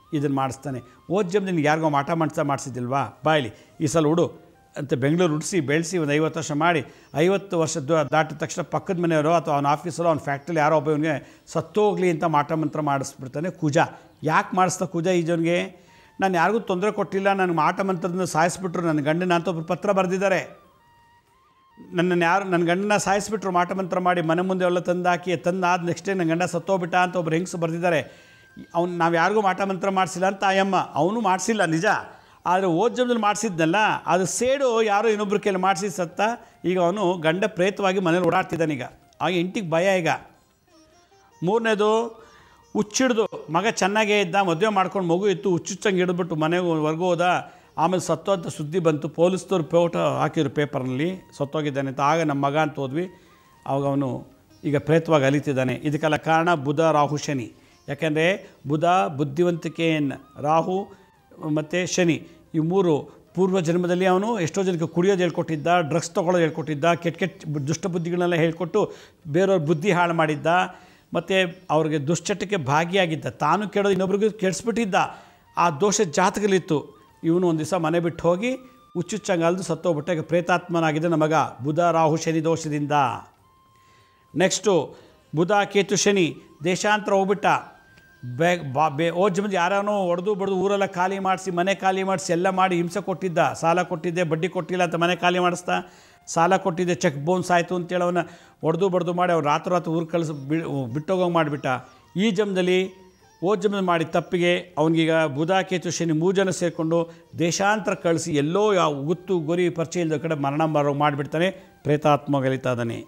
[SPEAKER 1] ಇದನ್ನು ಮಾಡಿಸ್ತಾನೆ ಓದ್ ಜಮ್ ನಿನಗೆ ಯಾರಿಗೋ ಮಾಟ ಮಾಡಿಸ್ತಾ ಮಾಡಿಸಿದ್ದಿಲ್ವಾ ಬಾಯ್ಲಿ ಈ ಸಲ ಉಡು ಅಂತ ಬೆಂಗಳೂರು ಉಡಿಸಿ ಬೆಳೆಸಿ ಒಂದು ಐವತ್ತು ವರ್ಷ ಮಾಡಿ ಐವತ್ತು ವರ್ಷ ದ- ದಾಟಿದ ತಕ್ಷಣ ಪಕ್ಕದ ಮನೆಯವರು ಅಥವಾ ಅವನ ಆಫೀಸಲ್ಲೋ ಅವ್ನ ಫ್ಯಾಕ್ಟ್ರಿಲಿ ಯಾರೋ ಒಬ್ಬನಿಗೆ ಸತ್ತೋಗ್ಲಿ ಅಂತ ಮಾಟ ಮಂತ್ರ ಮಾಡಿಸ್ಬಿಡ್ತಾನೆ ಕುಜ ಯಾಕೆ ಮಾಡಿಸ್ತಾ ಕುಜ ಈಜವನಿಗೆ ನಾನು ಯಾರಿಗೂ ತೊಂದರೆ ಕೊಟ್ಟಿಲ್ಲ ನನಗೆ ಮಾಟ ಮಂತ್ರದಿಂದ ಸಾಯಿಸ್ಬಿಟ್ರು ನನ್ನ ಗಂಡನ ಅಂತ ಒಬ್ರು ಪತ್ರ ಬರೆದಿದ್ದಾರೆ ನನ್ನನ್ನು ಯಾರು ನನ್ನ ಗಂಡನ ಸಾಯಿಸ್ಬಿಟ್ರು ಮಾಟ ಮಂತ್ರ ಮಾಡಿ ಮನೆ ಮುಂದೆ ಎಲ್ಲ ತಂದಾಕಿ ತಂದಾದ ನೆಕ್ಸ್ಟ್ ಡೇ ನನ್ನ ಗಂಡ ಸತ್ತೋಗ್ಬಿಟ್ಟ ಅಂತ ಒಬ್ರು ಹೆಂಗಸು ಬರೆದಿದ್ದಾರೆ ಅವ್ನು ನಾವು ಯಾರಿಗೂ ಮಾಟ ಮಂತ್ರ ಮಾಡಿಸಿಲ್ಲ ಅಂತ ಆಯಮ್ಮ ಅವನು ಮಾಡಿಸಿಲ್ಲ ನಿಜ ಆದರೆ ಓದ್ ಜಮ್ದಲ್ಲಿ ಮಾಡಿಸಿದ್ನಲ್ಲ ಅದು ಸೇಡು ಯಾರೋ ಇನ್ನೊಬ್ರ ಕೈಲಿ ಮಾಡಿಸಿ ಸತ್ತ ಈಗ ಅವನು ಗಂಡ ಪ್ರೇತವಾಗಿ ಮನೇಲಿ ಓಡಾಡ್ತಿದ್ದಾನೆ ಈಗ ಆಗ ಇಂಟಿಗೆ ಭಯ ಈಗ ಮೂರನೇದು ಹುಚ್ಚಿಡ್ದು ಮಗ ಚೆನ್ನಾಗೇ ಇದ್ದ ಮದುವೆ ಮಾಡ್ಕೊಂಡು ಮಗು ಇತ್ತು ಹುಚ್ಚುಚ್ಚಂಗೆ ಹಿಡಿದ್ಬಿಟ್ಟು ಮನೆಗೆ ಹೊರ್ಗೆ ಹೋದ ಆಮೇಲೆ ಸತ್ತೋ ಅಂತ ಸುದ್ದಿ ಬಂತು ಪೊಲೀಸ್ದವ್ರು ಫೋಟೋ ಹಾಕಿದ್ರು ಪೇಪರ್ನಲ್ಲಿ ಸತ್ತೋಗಿದ್ದಾನೆ ಅಂತ ಆಗ ನಮ್ಮ ಮಗ ಅಂತ ಹೋದ್ವಿ ಅವಾಗ ಅವನು ಈಗ ಪ್ರೇತವಾಗಿ ಅಲಿತಿದ್ದಾನೆ ಇದಕ್ಕೆಲ್ಲ ಕಾರಣ ಬುಧ ರಾಹು ಶನಿ ಯಾಕೆಂದರೆ ಬುಧ ಬುದ್ಧಿವಂತಿಕೆಯನ್ನು ರಾಹು ಮತ್ತು ಶನಿ ಈ ಮೂರು ಪೂರ್ವ ಜನ್ಮದಲ್ಲಿ ಅವನು ಎಷ್ಟೋ ಜನಕ್ಕೆ ಕುಡಿಯೋದು ಹೇಳ್ಕೊಟ್ಟಿದ್ದ ಡ್ರಗ್ಸ್ ತೊಗೊಳೋದು ಹೇಳ್ಕೊಟ್ಟಿದ್ದ ಕೆಟ್ಟ ಕೆಟ್ಟ ಬು- ದುಷ್ಟ ಬುದ್ಧಿಗಳನ್ನೆಲ್ಲ ಹೇಳ್ಕೊಟ್ಟು ಬೇರೆಯವ್ರ ಬುದ್ಧಿ ಹಾಳು ಮಾಡಿದ್ದ ಮತ್ತು ಅವ್ರಿಗೆ ದುಶ್ಚಟಕ್ಕೆ ಭಾಗಿಯಾಗಿದ್ದ ತಾನು ಕೆಡೋದು ಇನ್ನೊಬ್ರಿಗೂ ಕೆಡಿಸ್ಬಿಟ್ಟಿದ್ದ ಆ ದೋಷ ಜಾತಕದಲ್ಲಿತ್ತು ಇವನು ಒಂದು ದಿವಸ ಮನೆ ಬಿಟ್ಟು ಹೋಗಿ ಹುಚ್ಚುಚ್ಚಂಗಲ್ದು ಸತ್ತೋಗ್ಬಿಟ್ಟ ಈಗ ಪ್ರೇತಾತ್ಮನಾಗಿದೆ ನಮಗ ಬುಧ ರಾಹು ಶನಿ ದೋಷದಿಂದ ನೆಕ್ಸ್ಟು ಬುಧ ಕೇತು ಶನಿ ದೇಶಾಂತರ ಹೋಗ್ಬಿಟ್ಟ ಬೇ ಬಾ ಬೇ ಓದ್ ಜಮದ್ ಯಾರನೋ ಹೊಡೆದು ಬಡ್ದು ಊರೆಲ್ಲ ಖಾಲಿ ಮಾಡಿಸಿ ಮನೆ ಖಾಲಿ ಮಾಡಿಸಿ ಎಲ್ಲ ಮಾಡಿ ಹಿಂಸೆ ಕೊಟ್ಟಿದ್ದ ಸಾಲ ಕೊಟ್ಟಿದ್ದೆ ಬಡ್ಡಿ ಕೊಟ್ಟಿಲ್ಲ ಅಂತ ಮನೆ ಖಾಲಿ ಮಾಡಿಸ್ತಾ ಸಾಲ ಕೊಟ್ಟಿದ್ದೆ ಚೆಕ್ ಬೌನ್ಸ್ ಆಯಿತು ಅಂತೇಳಿ ಅವನ ಹೊಡೆದು ಬಡ್ದು ಮಾಡಿ ಅವ್ರು ರಾತ್ರಿ ರಾತ್ರಿ ಊರು ಕಳಿಸಿ ಬಿ ಬಿಟ್ಟೋಗೋಂಗೆ ಮಾಡಿಬಿಟ್ಟ ಈ ಜಮ್ದಲ್ಲಿ ಓದ್ ಜಮದಲ್ಲಿ ಮಾಡಿದ ತಪ್ಪಿಗೆ ಅವನಿಗೀಗ ಬುಧ ಕೇತು ಶನಿ ಮೂರು ಜನ ಸೇರಿಕೊಂಡು ದೇಶಾಂತರ ಕಳಿಸಿ ಎಲ್ಲೋ ಯಾವ ಗುತ್ತು ಗುರಿ ಪರಿಚಯ ಇಲ್ಲದ ಕಡೆ ಮರಣ ಬರೋ ಮಾಡಿಬಿಡ್ತಾನೆ ಪ್ರೇತಾತ್ಮ ಗಲಿತಾ ಇದ್ದಾನೆ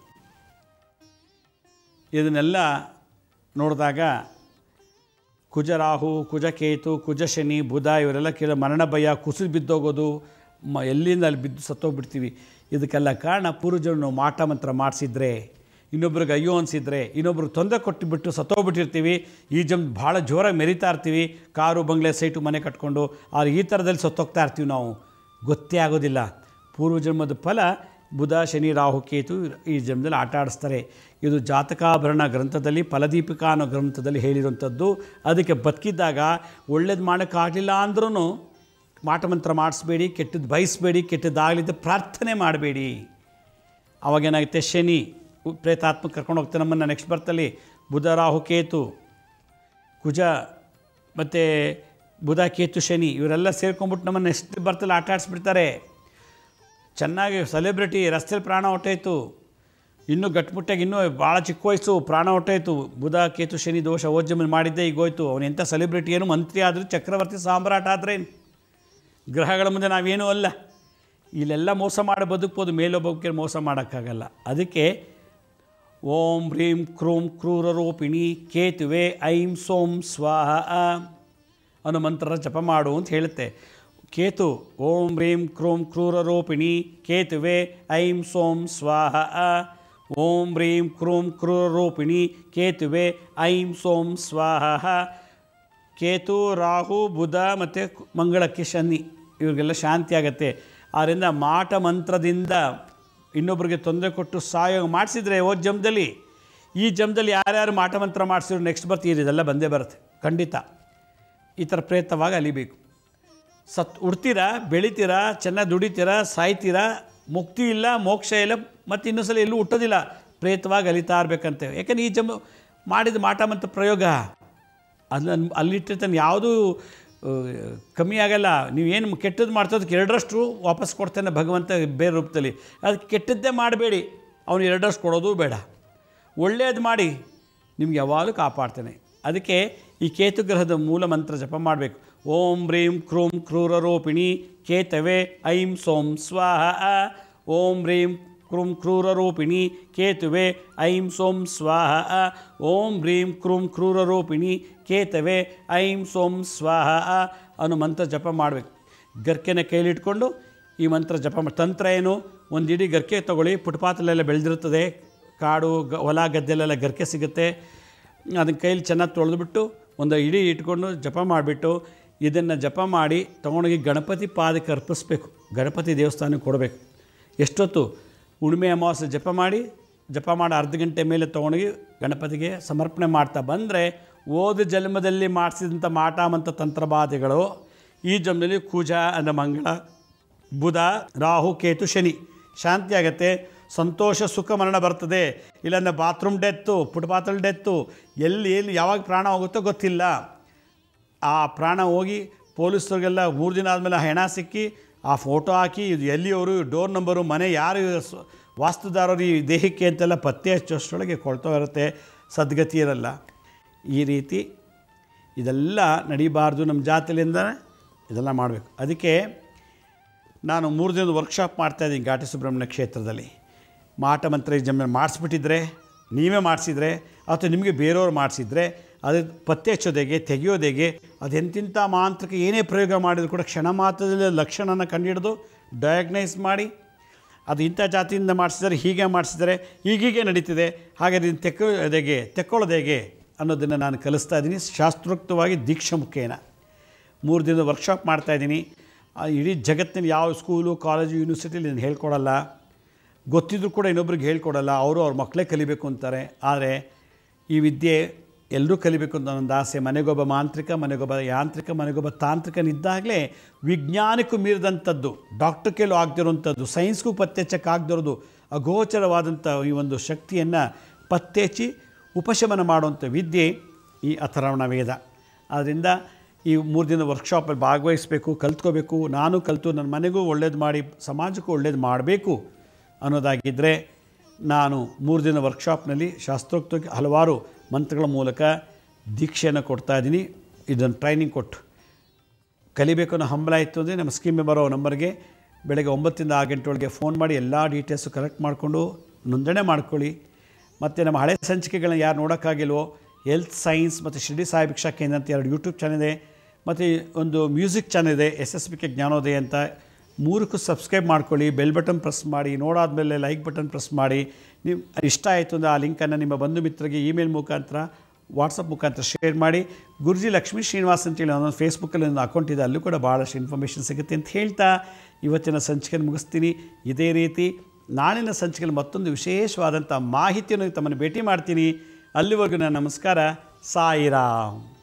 [SPEAKER 1] ಇದನ್ನೆಲ್ಲ ನೋಡಿದಾಗ ಕುಜರಾಹು ಕುಜಕೇತು ಕುಜಶನಿ ಬುಧ ಇವರೆಲ್ಲ ಕೇಳ ಮರಣ ಭಯ ಕುಸಿದು ಬಿದ್ದೋಗೋದು ಮ ಎಲ್ಲಿಂದ ಅಲ್ಲಿ ಬಿದ್ದು ಸತ್ತೋಗ್ಬಿಡ್ತೀವಿ ಇದಕ್ಕೆಲ್ಲ ಕಾರಣ ಪೂರ್ವಜರನ್ನು ಮಾಟ ಮಂತ್ರ ಮಾಡಿಸಿದ್ರೆ ಇನ್ನೊಬ್ರಿಗೆ ಅಯ್ಯೋ ಅನಿಸಿದ್ರೆ ಇನ್ನೊಬ್ರಿಗೆ ತೊಂದರೆ ಕೊಟ್ಟುಬಿಟ್ಟು ಸತ್ತೋಗ್ಬಿಟ್ಟಿರ್ತೀವಿ ಈ ಜಮ್ ಭಾಳ ಜೋರಾಗಿ ಮೆರಿತಾ ಇರ್ತೀವಿ ಕಾರು ಬಂಗ್ಲೆ ಸೈಟು ಮನೆ ಕಟ್ಕೊಂಡು ಆದ್ರೆ ಈ ಥರದಲ್ಲಿ ಸತ್ತೋಗ್ತಾ ಇರ್ತೀವಿ ನಾವು ಗೊತ್ತೇ ಆಗೋದಿಲ್ಲ ಪೂರ್ವಜನ್ಮದ ಫಲ ಬುಧ ಶನಿ ರಾಹು ಕೇತು ಈ ಜನ್ಮದಲ್ಲಿ ಆಟ ಆಡಿಸ್ತಾರೆ ಇದು ಜಾತಕಾಭರಣ ಗ್ರಂಥದಲ್ಲಿ ಫಲದೀಪಿಕಾ ಅನ್ನೋ ಗ್ರಂಥದಲ್ಲಿ ಹೇಳಿರುವಂಥದ್ದು ಅದಕ್ಕೆ ಬದುಕಿದ್ದಾಗ ಒಳ್ಳೇದು ಮಾಡೋಕ್ಕಾಗಲಿಲ್ಲ ಅಂದ್ರೂ ಮಾಟಮಂತ್ರ ಮಾಡಿಸ್ಬೇಡಿ ಕೆಟ್ಟದ್ದು ಬಯಸಬೇಡಿ ಕೆಟ್ಟದ್ದಾಗಲಿದ್ದ ಪ್ರಾರ್ಥನೆ ಮಾಡಬೇಡಿ ಅವಾಗೇನಾಗುತ್ತೆ ಶನಿ ಉ- ಪ್ರೇತಾತ್ಮ ಕರ್ಕೊಂಡು ಹೋಗ್ತಾನೆ ನಮ್ಮನ್ನು ನೆಕ್ಸ್ಟ್ ಬರ್ತಲ್ಲಿ ಬುಧ ರಾಹು ಕೇತು ಕುಜ ಮತ್ತು ಬುಧ ಕೇತು ಶನಿ ಇವರೆಲ್ಲ ಸೇರ್ಕೊಂಡ್ಬಿಟ್ಟು ನಮ್ಮನ್ನು ನೆಕ್ಸ್ಟ್ ಬರ್ತಲ್ಲಿ ಆಟ ಆಡಿಸ್ಬಿಡ್ತಾರೆ ಚೆನ್ನಾಗಿ ಸೆಲೆಬ್ರಿಟಿ ರಸ್ತೆಯಲ್ಲಿ ಪ್ರಾಣ ಹೊಟ್ಟೋಯ್ತು ಇನ್ನೂ ಗಟ್ಮುಟ್ಟಾಗಿ ಇನ್ನೂ ಭಾಳ ಚಿಕ್ಕ ವಯಸ್ಸು ಪ್ರಾಣ ಹೊಟ್ಟೋಯ್ತು ಬುಧ ಕೇತು ಶನಿ ದೋಷ ಓದ್ಜಮನ್ ಮಾಡಿದ್ದೆ ಈಗ ಹೋಯ್ತು ಅವನು ಎಂಥ ಸೆಲೆಬ್ರಿಟಿ ಏನು ಮಂತ್ರಿ ಆದರೂ ಚಕ್ರವರ್ತಿ ಸಾಮ್ರಾಟ ಆದ್ರೇನು ಗ್ರಹಗಳ ಮುಂದೆ ನಾವೇನೂ ಅಲ್ಲ ಇಲ್ಲೆಲ್ಲ ಮೋಸ ಮಾಡಿ ಬದುಕ್ಬೋದು ಮೇಲೊಬ್ಬಕ್ಕೆ ಮೋಸ ಮಾಡೋಕ್ಕಾಗಲ್ಲ ಅದಕ್ಕೆ ಓಂ ಹ್ರೀಂ ಕ್ರೂಂ ಕ್ರೂರರೂಪಿಣಿ ಕೇತುವೆ ಐಂ ಸೋಂ ಸ್ವಾಹ ಅನ್ನೋ ಮಂತ್ರ ಜಪ ಮಾಡು ಅಂತ ಹೇಳುತ್ತೆ ಕೇತು ಓಂ ಹ್ರೀಂ ಕ್ರೂಂ ಕ್ರೂರರೂಪಿಣಿ ಕೇತುವೆ ಐಂ ಸೋಂ ಸ್ವಾಹ ಓಂ ಹ್ರೀಂ ಕ್ರೂಂ ಕ್ರೂರರೂಪಿಣಿ ಕೇತುವೆ ಐಂ ಸೋಂ ಸ್ವಾಹ ಕೇತು ರಾಹು ಬುಧ ಮತ್ತು ಮಂಗಳಕ್ಕೆ ಶನಿ ಇವ್ರಿಗೆಲ್ಲ ಶಾಂತಿ ಆಗುತ್ತೆ ಆದ್ದರಿಂದ ಮಾಟ ಮಂತ್ರದಿಂದ ಇನ್ನೊಬ್ಬರಿಗೆ ತೊಂದರೆ ಕೊಟ್ಟು ಸಹಾಯ ಮಾಡಿಸಿದ್ರೆ ಓ ಜಮ್ದಲ್ಲಿ ಈ ಜಮ್ದಲ್ಲಿ ಯಾರ್ಯಾರು ಮಾಟ ಮಂತ್ರ ಮಾಡಿಸಿದ್ರು ನೆಕ್ಸ್ಟ್ ಬರ್ತೀರಿ ಇದೆಲ್ಲ ಬಂದೇ ಬರುತ್ತೆ ಖಂಡಿತ ಈ ಥರ ಪ್ರಯತ್ನವಾಗಿ ಅಲಿಬೇಕು ಸತ್ ಉಡ್ತೀರಾ ಬೆಳಿತೀರಾ ಚೆನ್ನಾಗಿ ದುಡಿತೀರಾ ಸಾಯ್ತೀರಾ ಮುಕ್ತಿ ಇಲ್ಲ ಮೋಕ್ಷ ಇಲ್ಲ ಮತ್ತು ಇನ್ನೊಂದ್ಸಲ ಎಲ್ಲೂ ಹುಟ್ಟೋದಿಲ್ಲ ಪ್ರೇತವಾಗಿ ಅಲಿತಾ ಇರ್ಬೇಕಂತೆ ಯಾಕಂದ್ರೆ ಈ ಜಮ್ ಮಾಡಿದ ಮಾಟ ಮಂತ್ರ ಪ್ರಯೋಗ ಅದನ್ನ ಅಲ್ಲಿಟ್ಟಿರ್ತಾನೆ ಯಾವುದೂ ಆ, ಕಮ್ಮಿ ಆಗಲ್ಲ ನೀವೇನು ಕೆಟ್ಟದ್ದು ಮಾಡ್ತೋದಕ್ಕೆ ಎರಡರಷ್ಟು ವಾಪಸ್ ಕೊಡ್ತಾನೆ ಭಗವಂತ ಬೇರೆ ರೂಪದಲ್ಲಿ ಅದಕ್ಕೆ ಕೆಟ್ಟದ್ದೇ ಮಾಡಬೇಡಿ ಅವನು ಎರಡರಷ್ಟು ಕೊಡೋದು ಬೇಡ ಒಳ್ಳೆಯದು ಮಾಡಿ ನಿಮ್ಗೆ ಯಾವಾಗಲೂ ಕಾಪಾಡ್ತಾನೆ ಅದಕ್ಕೆ ಈ ಕೇತು ಗ್ರಹದ ಮೂಲ ಮಂತ್ರ ಜಪ ಮಾಡಬೇಕು ಓಂ ಹ್ರೀಂ ಕ್ರೂಂ ಕ್ರೂರರೂಪಿಣಿ ಕೇತವೆ ಐಂ ಸೋಂ ಸ್ವಾಹ ಓಂ ಹ್ರೀಂ ಕ್ರೂಂ ಕ್ರೂರರೂಪಿಣಿ ಕೇತುವೆ ಐಂ ಸೋಂ ಸ್ವಾಹ ಓಂ ಹ್ರೀಂ ಕ್ರೂಂ ಕ್ರೂರರೂಪಿಣಿ ಕೇತವೆ ಐಂ ಸೋಂ ಸ್ವಾಹ ಅನ್ನೋ ಮಂತ್ರ ಜಪ ಮಾಡಬೇಕು ಗರ್ಕೆನ ಕೈಲಿಟ್ಕೊಂಡು ಈ ಮಂತ್ರ ಜಪ ಮಾಡಿ ತಂತ್ರ ಏನು ಒಂದು ಇಡೀ ಗರ್ಕೆ ತೊಗೊಳ್ಳಿ ಫುಟ್ಪಾತಲ್ಲೆಲ್ಲ ಬೆಳೆದಿರ್ತದೆ ಕಾಡು ಗ ಹೊಲ ಗದ್ದೆಲೆಲ್ಲ ಗರ್ಕೆ ಸಿಗುತ್ತೆ ಅದನ್ನ ಕೈಲಿ ಚೆನ್ನಾಗಿ ತೊಳೆದ್ಬಿಟ್ಟು ಒಂದು ಇಡೀ ಇಟ್ಕೊಂಡು ಜಪ ಮಾಡಿಬಿಟ್ಟು ಇದನ್ನು ಜಪ ಮಾಡಿ ತೊಗೊಂಡೋಗಿ ಗಣಪತಿ ಪಾದಕ್ಕೆ ಅರ್ಪಿಸ್ಬೇಕು ಗಣಪತಿ ದೇವಸ್ಥಾನಕ್ಕೆ ಕೊಡಬೇಕು ಎಷ್ಟೊತ್ತು ಉಣ್ಮೆ ಅಮಾವಾಸ್ಯೆ ಜಪ ಮಾಡಿ ಜಪ ಮಾಡಿ ಅರ್ಧ ಗಂಟೆ ಮೇಲೆ ತೊಗೊಂಡೋಗಿ ಗಣಪತಿಗೆ ಸಮರ್ಪಣೆ ಮಾಡ್ತಾ ಬಂದರೆ ಓದ ಜನ್ಮದಲ್ಲಿ ಮಾಡಿಸಿದಂಥ ಮಾಟ ಮಂತ ತಂತ್ರಬಾಧೆಗಳು ಈ ಜನ್ಮದಲ್ಲಿ ಕುಜ ಅಂದರೆ ಮಂಗಳ ಬುಧ ರಾಹು ಕೇತು ಶನಿ ಶಾಂತಿ ಆಗತ್ತೆ ಸಂತೋಷ ಸುಖ ಮರಣ ಬರ್ತದೆ ಇಲ್ಲಾಂದ್ರೆ ಬಾತ್ರೂಮ್ ಡೆತ್ತು ಫುಟ್ಪಾತಲ್ ಡೆತ್ತು ಎಲ್ಲಿ ಎಲ್ಲಿ ಯಾವಾಗ ಪ್ರಾಣ ಹೋಗುತ್ತೋ ಗೊತ್ತಿಲ್ಲ ಆ ಪ್ರಾಣ ಹೋಗಿ ಪೊಲೀಸರಿಗೆಲ್ಲ ಮೂರು ದಿನ ಆದಮೇಲೆ ಹೆಣ ಸಿಕ್ಕಿ ಆ ಫೋಟೋ ಹಾಕಿ ಇದು ಎಲ್ಲಿಯವರು ಡೋರ್ ನಂಬರು ಮನೆ ಯಾರು ಸ್- ವಾಸ್ತುದಾರರು ಈ ದೇಹಕ್ಕೆ ಅಂತೆಲ್ಲ ಪತ್ತೆ ಹಚ್ಚೋಷ್ಟರೊಳಗೆ ಕೊಳ್ತಾ ಇರುತ್ತೆ ಸದ್ಗತಿ ಇರಲ್ಲ ಈ ರೀತಿ ಇದೆಲ್ಲ ನಡಿಬಾರ್ದು ನಮ್ಮ ಜಾತಿಲಿಂದ ಇದೆಲ್ಲ ಮಾಡಬೇಕು ಅದಕ್ಕೆ ನಾನು ಮೂರು ದಿನದ ವರ್ಕ್ಶಾಪ್ ಮಾಡ್ತಾಯಿದ್ದೀನಿ ಘಾಟಿ ಸುಬ್ರಹ್ಮಣ್ಯ ಕ್ಷೇತ್ರದಲ್ಲಿ ಮಾಟ ಮಂತ್ರ ಜಮ್ಮ ಮಾಡಿಸ್ಬಿಟ್ಟಿದ್ರೆ ನೀವೇ ಮಾಡಿಸಿದ್ರೆ ಅಥವಾ ನಿಮಗೆ ಬೇರೆಯವ್ರು ಮಾಡಿಸಿದ್ರೆ ಅದು ಪತ್ತೆ ಹಚ್ಚೋದೇಗೆ ತೆಗೆಯೋದೇಗೆ ಅದು ಎಂತಿಂಥ ಮಾಂತ್ರಿಕ ಏನೇ ಪ್ರಯೋಗ ಮಾಡಿದ್ರು ಕೂಡ ಕ್ಷಣ ಮಾತ್ರದಲ್ಲಿ ಲಕ್ಷಣನ ಕಂಡುಹಿಡಿದು ಡಯಾಗ್ನೈಸ್ ಮಾಡಿ ಅದು ಇಂಥ ಜಾತಿಯಿಂದ ಮಾಡಿಸಿದರೆ ಹೀಗೆ ಮಾಡಿಸಿದರೆ ಹೀಗೀಗೆ ನಡೀತಿದೆ ಹಾಗೆ ಇದನ್ನು ತೆಕ್ಕೋದೇಗೆ ತೆಕ್ಕೊಳ್ಳೋದೇಗೆ ಅನ್ನೋದನ್ನು ನಾನು ಕಲಿಸ್ತಾ ಇದ್ದೀನಿ ಶಾಸ್ತ್ರೋಕ್ತವಾಗಿ ದೀಕ್ಷಾ ಮುಖೇನ ಮೂರು ದಿನದ ವರ್ಕ್ಶಾಪ್ ಮಾಡ್ತಾಯಿದ್ದೀನಿ ಇಡೀ ಜಗತ್ತಿನ ಯಾವ ಸ್ಕೂಲು ಕಾಲೇಜು ಯೂನಿವರ್ಸಿಟಿಲಿ ಇದನ್ನು ಹೇಳ್ಕೊಡಲ್ಲ ಗೊತ್ತಿದ್ರು ಕೂಡ ಇನ್ನೊಬ್ರಿಗೆ ಹೇಳ್ಕೊಡಲ್ಲ ಅವರು ಅವ್ರ ಮಕ್ಕಳೇ ಕಲಿಬೇಕು ಅಂತಾರೆ ಆದರೆ ಈ ವಿದ್ಯೆ ಎಲ್ಲರೂ ಕಲಿಬೇಕು ಅಂತ ನನ್ನ ಆಸೆ ಮನೆಗೊಬ್ಬ ಮಾಂತ್ರಿಕ ಮನೆಗೊಬ್ಬ ಯಾಂತ್ರಿಕ ಮನೆಗೊಬ್ಬ ತಾಂತ್ರಿಕನಿದ್ದಾಗಲೇ ವಿಜ್ಞಾನಕ್ಕೂ ಮೀರಿದಂಥದ್ದು ಡಾಕ್ಟರ್ ಕೇಳು ಆಗದಿರೋಂಥದ್ದು ಸೈನ್ಸ್ಗೂ ಪತ್ತೆಚ್ಚಕ್ಕಾಗದಿರೋದು ಅಗೋಚರವಾದಂಥ ಈ ಒಂದು ಶಕ್ತಿಯನ್ನು ಪತ್ತೆಚ್ಚಿ ಉಪಶಮನ ಮಾಡುವಂಥ ವಿದ್ಯೆ ಈ ಅಥರ್ವಣ ವೇದ ಆದ್ದರಿಂದ ಈ ಮೂರು ದಿನ ವರ್ಕ್ಶಾಪಲ್ಲಿ ಭಾಗವಹಿಸಬೇಕು ಕಲ್ತ್ಕೋಬೇಕು ನಾನು ಕಲಿತು ನನ್ನ ಮನೆಗೂ ಒಳ್ಳೇದು ಮಾಡಿ ಸಮಾಜಕ್ಕೂ ಒಳ್ಳೇದು ಮಾಡಬೇಕು ಅನ್ನೋದಾಗಿದ್ದರೆ ನಾನು ಮೂರು ದಿನ ವರ್ಕ್ಶಾಪ್ನಲ್ಲಿ ಶಾಸ್ತ್ರೋಕ್ತವಾಗಿ ಹಲವಾರು ಮಂತ್ರಗಳ ಮೂಲಕ ದೀಕ್ಷೆಯನ್ನು ಕೊಡ್ತಾ ಇದ್ದೀನಿ ಇದನ್ನು ಟ್ರೈನಿಂಗ್ ಕೊಟ್ಟು ಕಲಿಬೇಕು ಅನ್ನೋ ಹಂಬಲ ಇತ್ತು ಅಂದರೆ ನಮ್ಮ ಸ್ಕೀಮ್ ಬರೋ ನಂಬರ್ಗೆ ಬೆಳಗ್ಗೆ ಒಂಬತ್ತಿಂದ ಆರು ಗಂಟೆ ಒಳಗೆ ಫೋನ್ ಮಾಡಿ ಎಲ್ಲ ಡೀಟೇಲ್ಸು ಕಲೆಕ್ಟ್ ಮಾಡಿಕೊಂಡು ನೋಂದಣಿ ಮಾಡ್ಕೊಳ್ಳಿ ಮತ್ತು ನಮ್ಮ ಹಳೆ ಸಂಚಿಕೆಗಳನ್ನ ಯಾರು ನೋಡೋಕ್ಕಾಗಿಲ್ವೋ ಹೆಲ್ತ್ ಸೈನ್ಸ್ ಮತ್ತು ಶಿರ್ಡಿ ಸಾಯಿ ಭಿಕ್ಷಾ ಕೇಂದ್ರ ಅಂತ ಎರಡು ಯೂಟ್ಯೂಬ್ ಚಾನಲ್ ಇದೆ ಮತ್ತು ಒಂದು ಮ್ಯೂಸಿಕ್ ಚಾನಲ್ ಇದೆ S S B K Jnanodaya ಅಂತ ಮೂರಕ್ಕೂ ಸಬ್ಸ್ಕ್ರೈಬ್ ಮಾಡ್ಕೊಳ್ಳಿ ಬೆಲ್ ಬಟನ್ ಪ್ರೆಸ್ ಮಾಡಿ ನೋಡಾದ್ಮೇಲೆ ಲೈಕ್ ಬಟನ್ ಪ್ರೆಸ್ ಮಾಡಿ ನೀವು ಇಷ್ಟ ಆಯಿತು ಅಂದರೆ ಆ ಲಿಂಕನ್ನು ನಿಮ್ಮ ಬಂಧು ಮಿತ್ರರಿಗೆ ಇಮೇಲ್ ಮುಖಾಂತರ ವಾಟ್ಸಪ್ ಮುಖಾಂತರ ಶೇರ್ ಮಾಡಿ ಗುರುಜಿ ಲಕ್ಷ್ಮೀ ಶ್ರೀನಿವಾಸ್ ಅಂತೇಳಿ ನನ್ನ ಫೇಸ್ಬುಕ್ಕಲ್ಲಿ ಒಂದು ಅಕೌಂಟ್ ಇದೆ ಅಲ್ಲೂ ಕೂಡ ಭಾಳಷ್ಟು ಇನ್ಫಾರ್ಮೇಷನ್ ಸಿಗುತ್ತೆ ಅಂತ ಹೇಳ್ತಾ ಇವತ್ತಿನ ಸಂಚಿಕೆಯನ್ನು ಮುಗಿಸ್ತೀನಿ ಇದೇ ರೀತಿ ನಾಳಿನ ಸಂಚಿಕೆಯಲ್ಲಿ ಮತ್ತೊಂದು ವಿಶೇಷವಾದಂಥ ಮಾಹಿತಿಯನ್ನು ತಮ್ಮನ್ನು ಭೇಟಿ ಮಾಡ್ತೀನಿ ಅಲ್ಲಿವರೆಗೂ ನಾನು ನಮಸ್ಕಾರ ಸಾಯಿರಾಮ್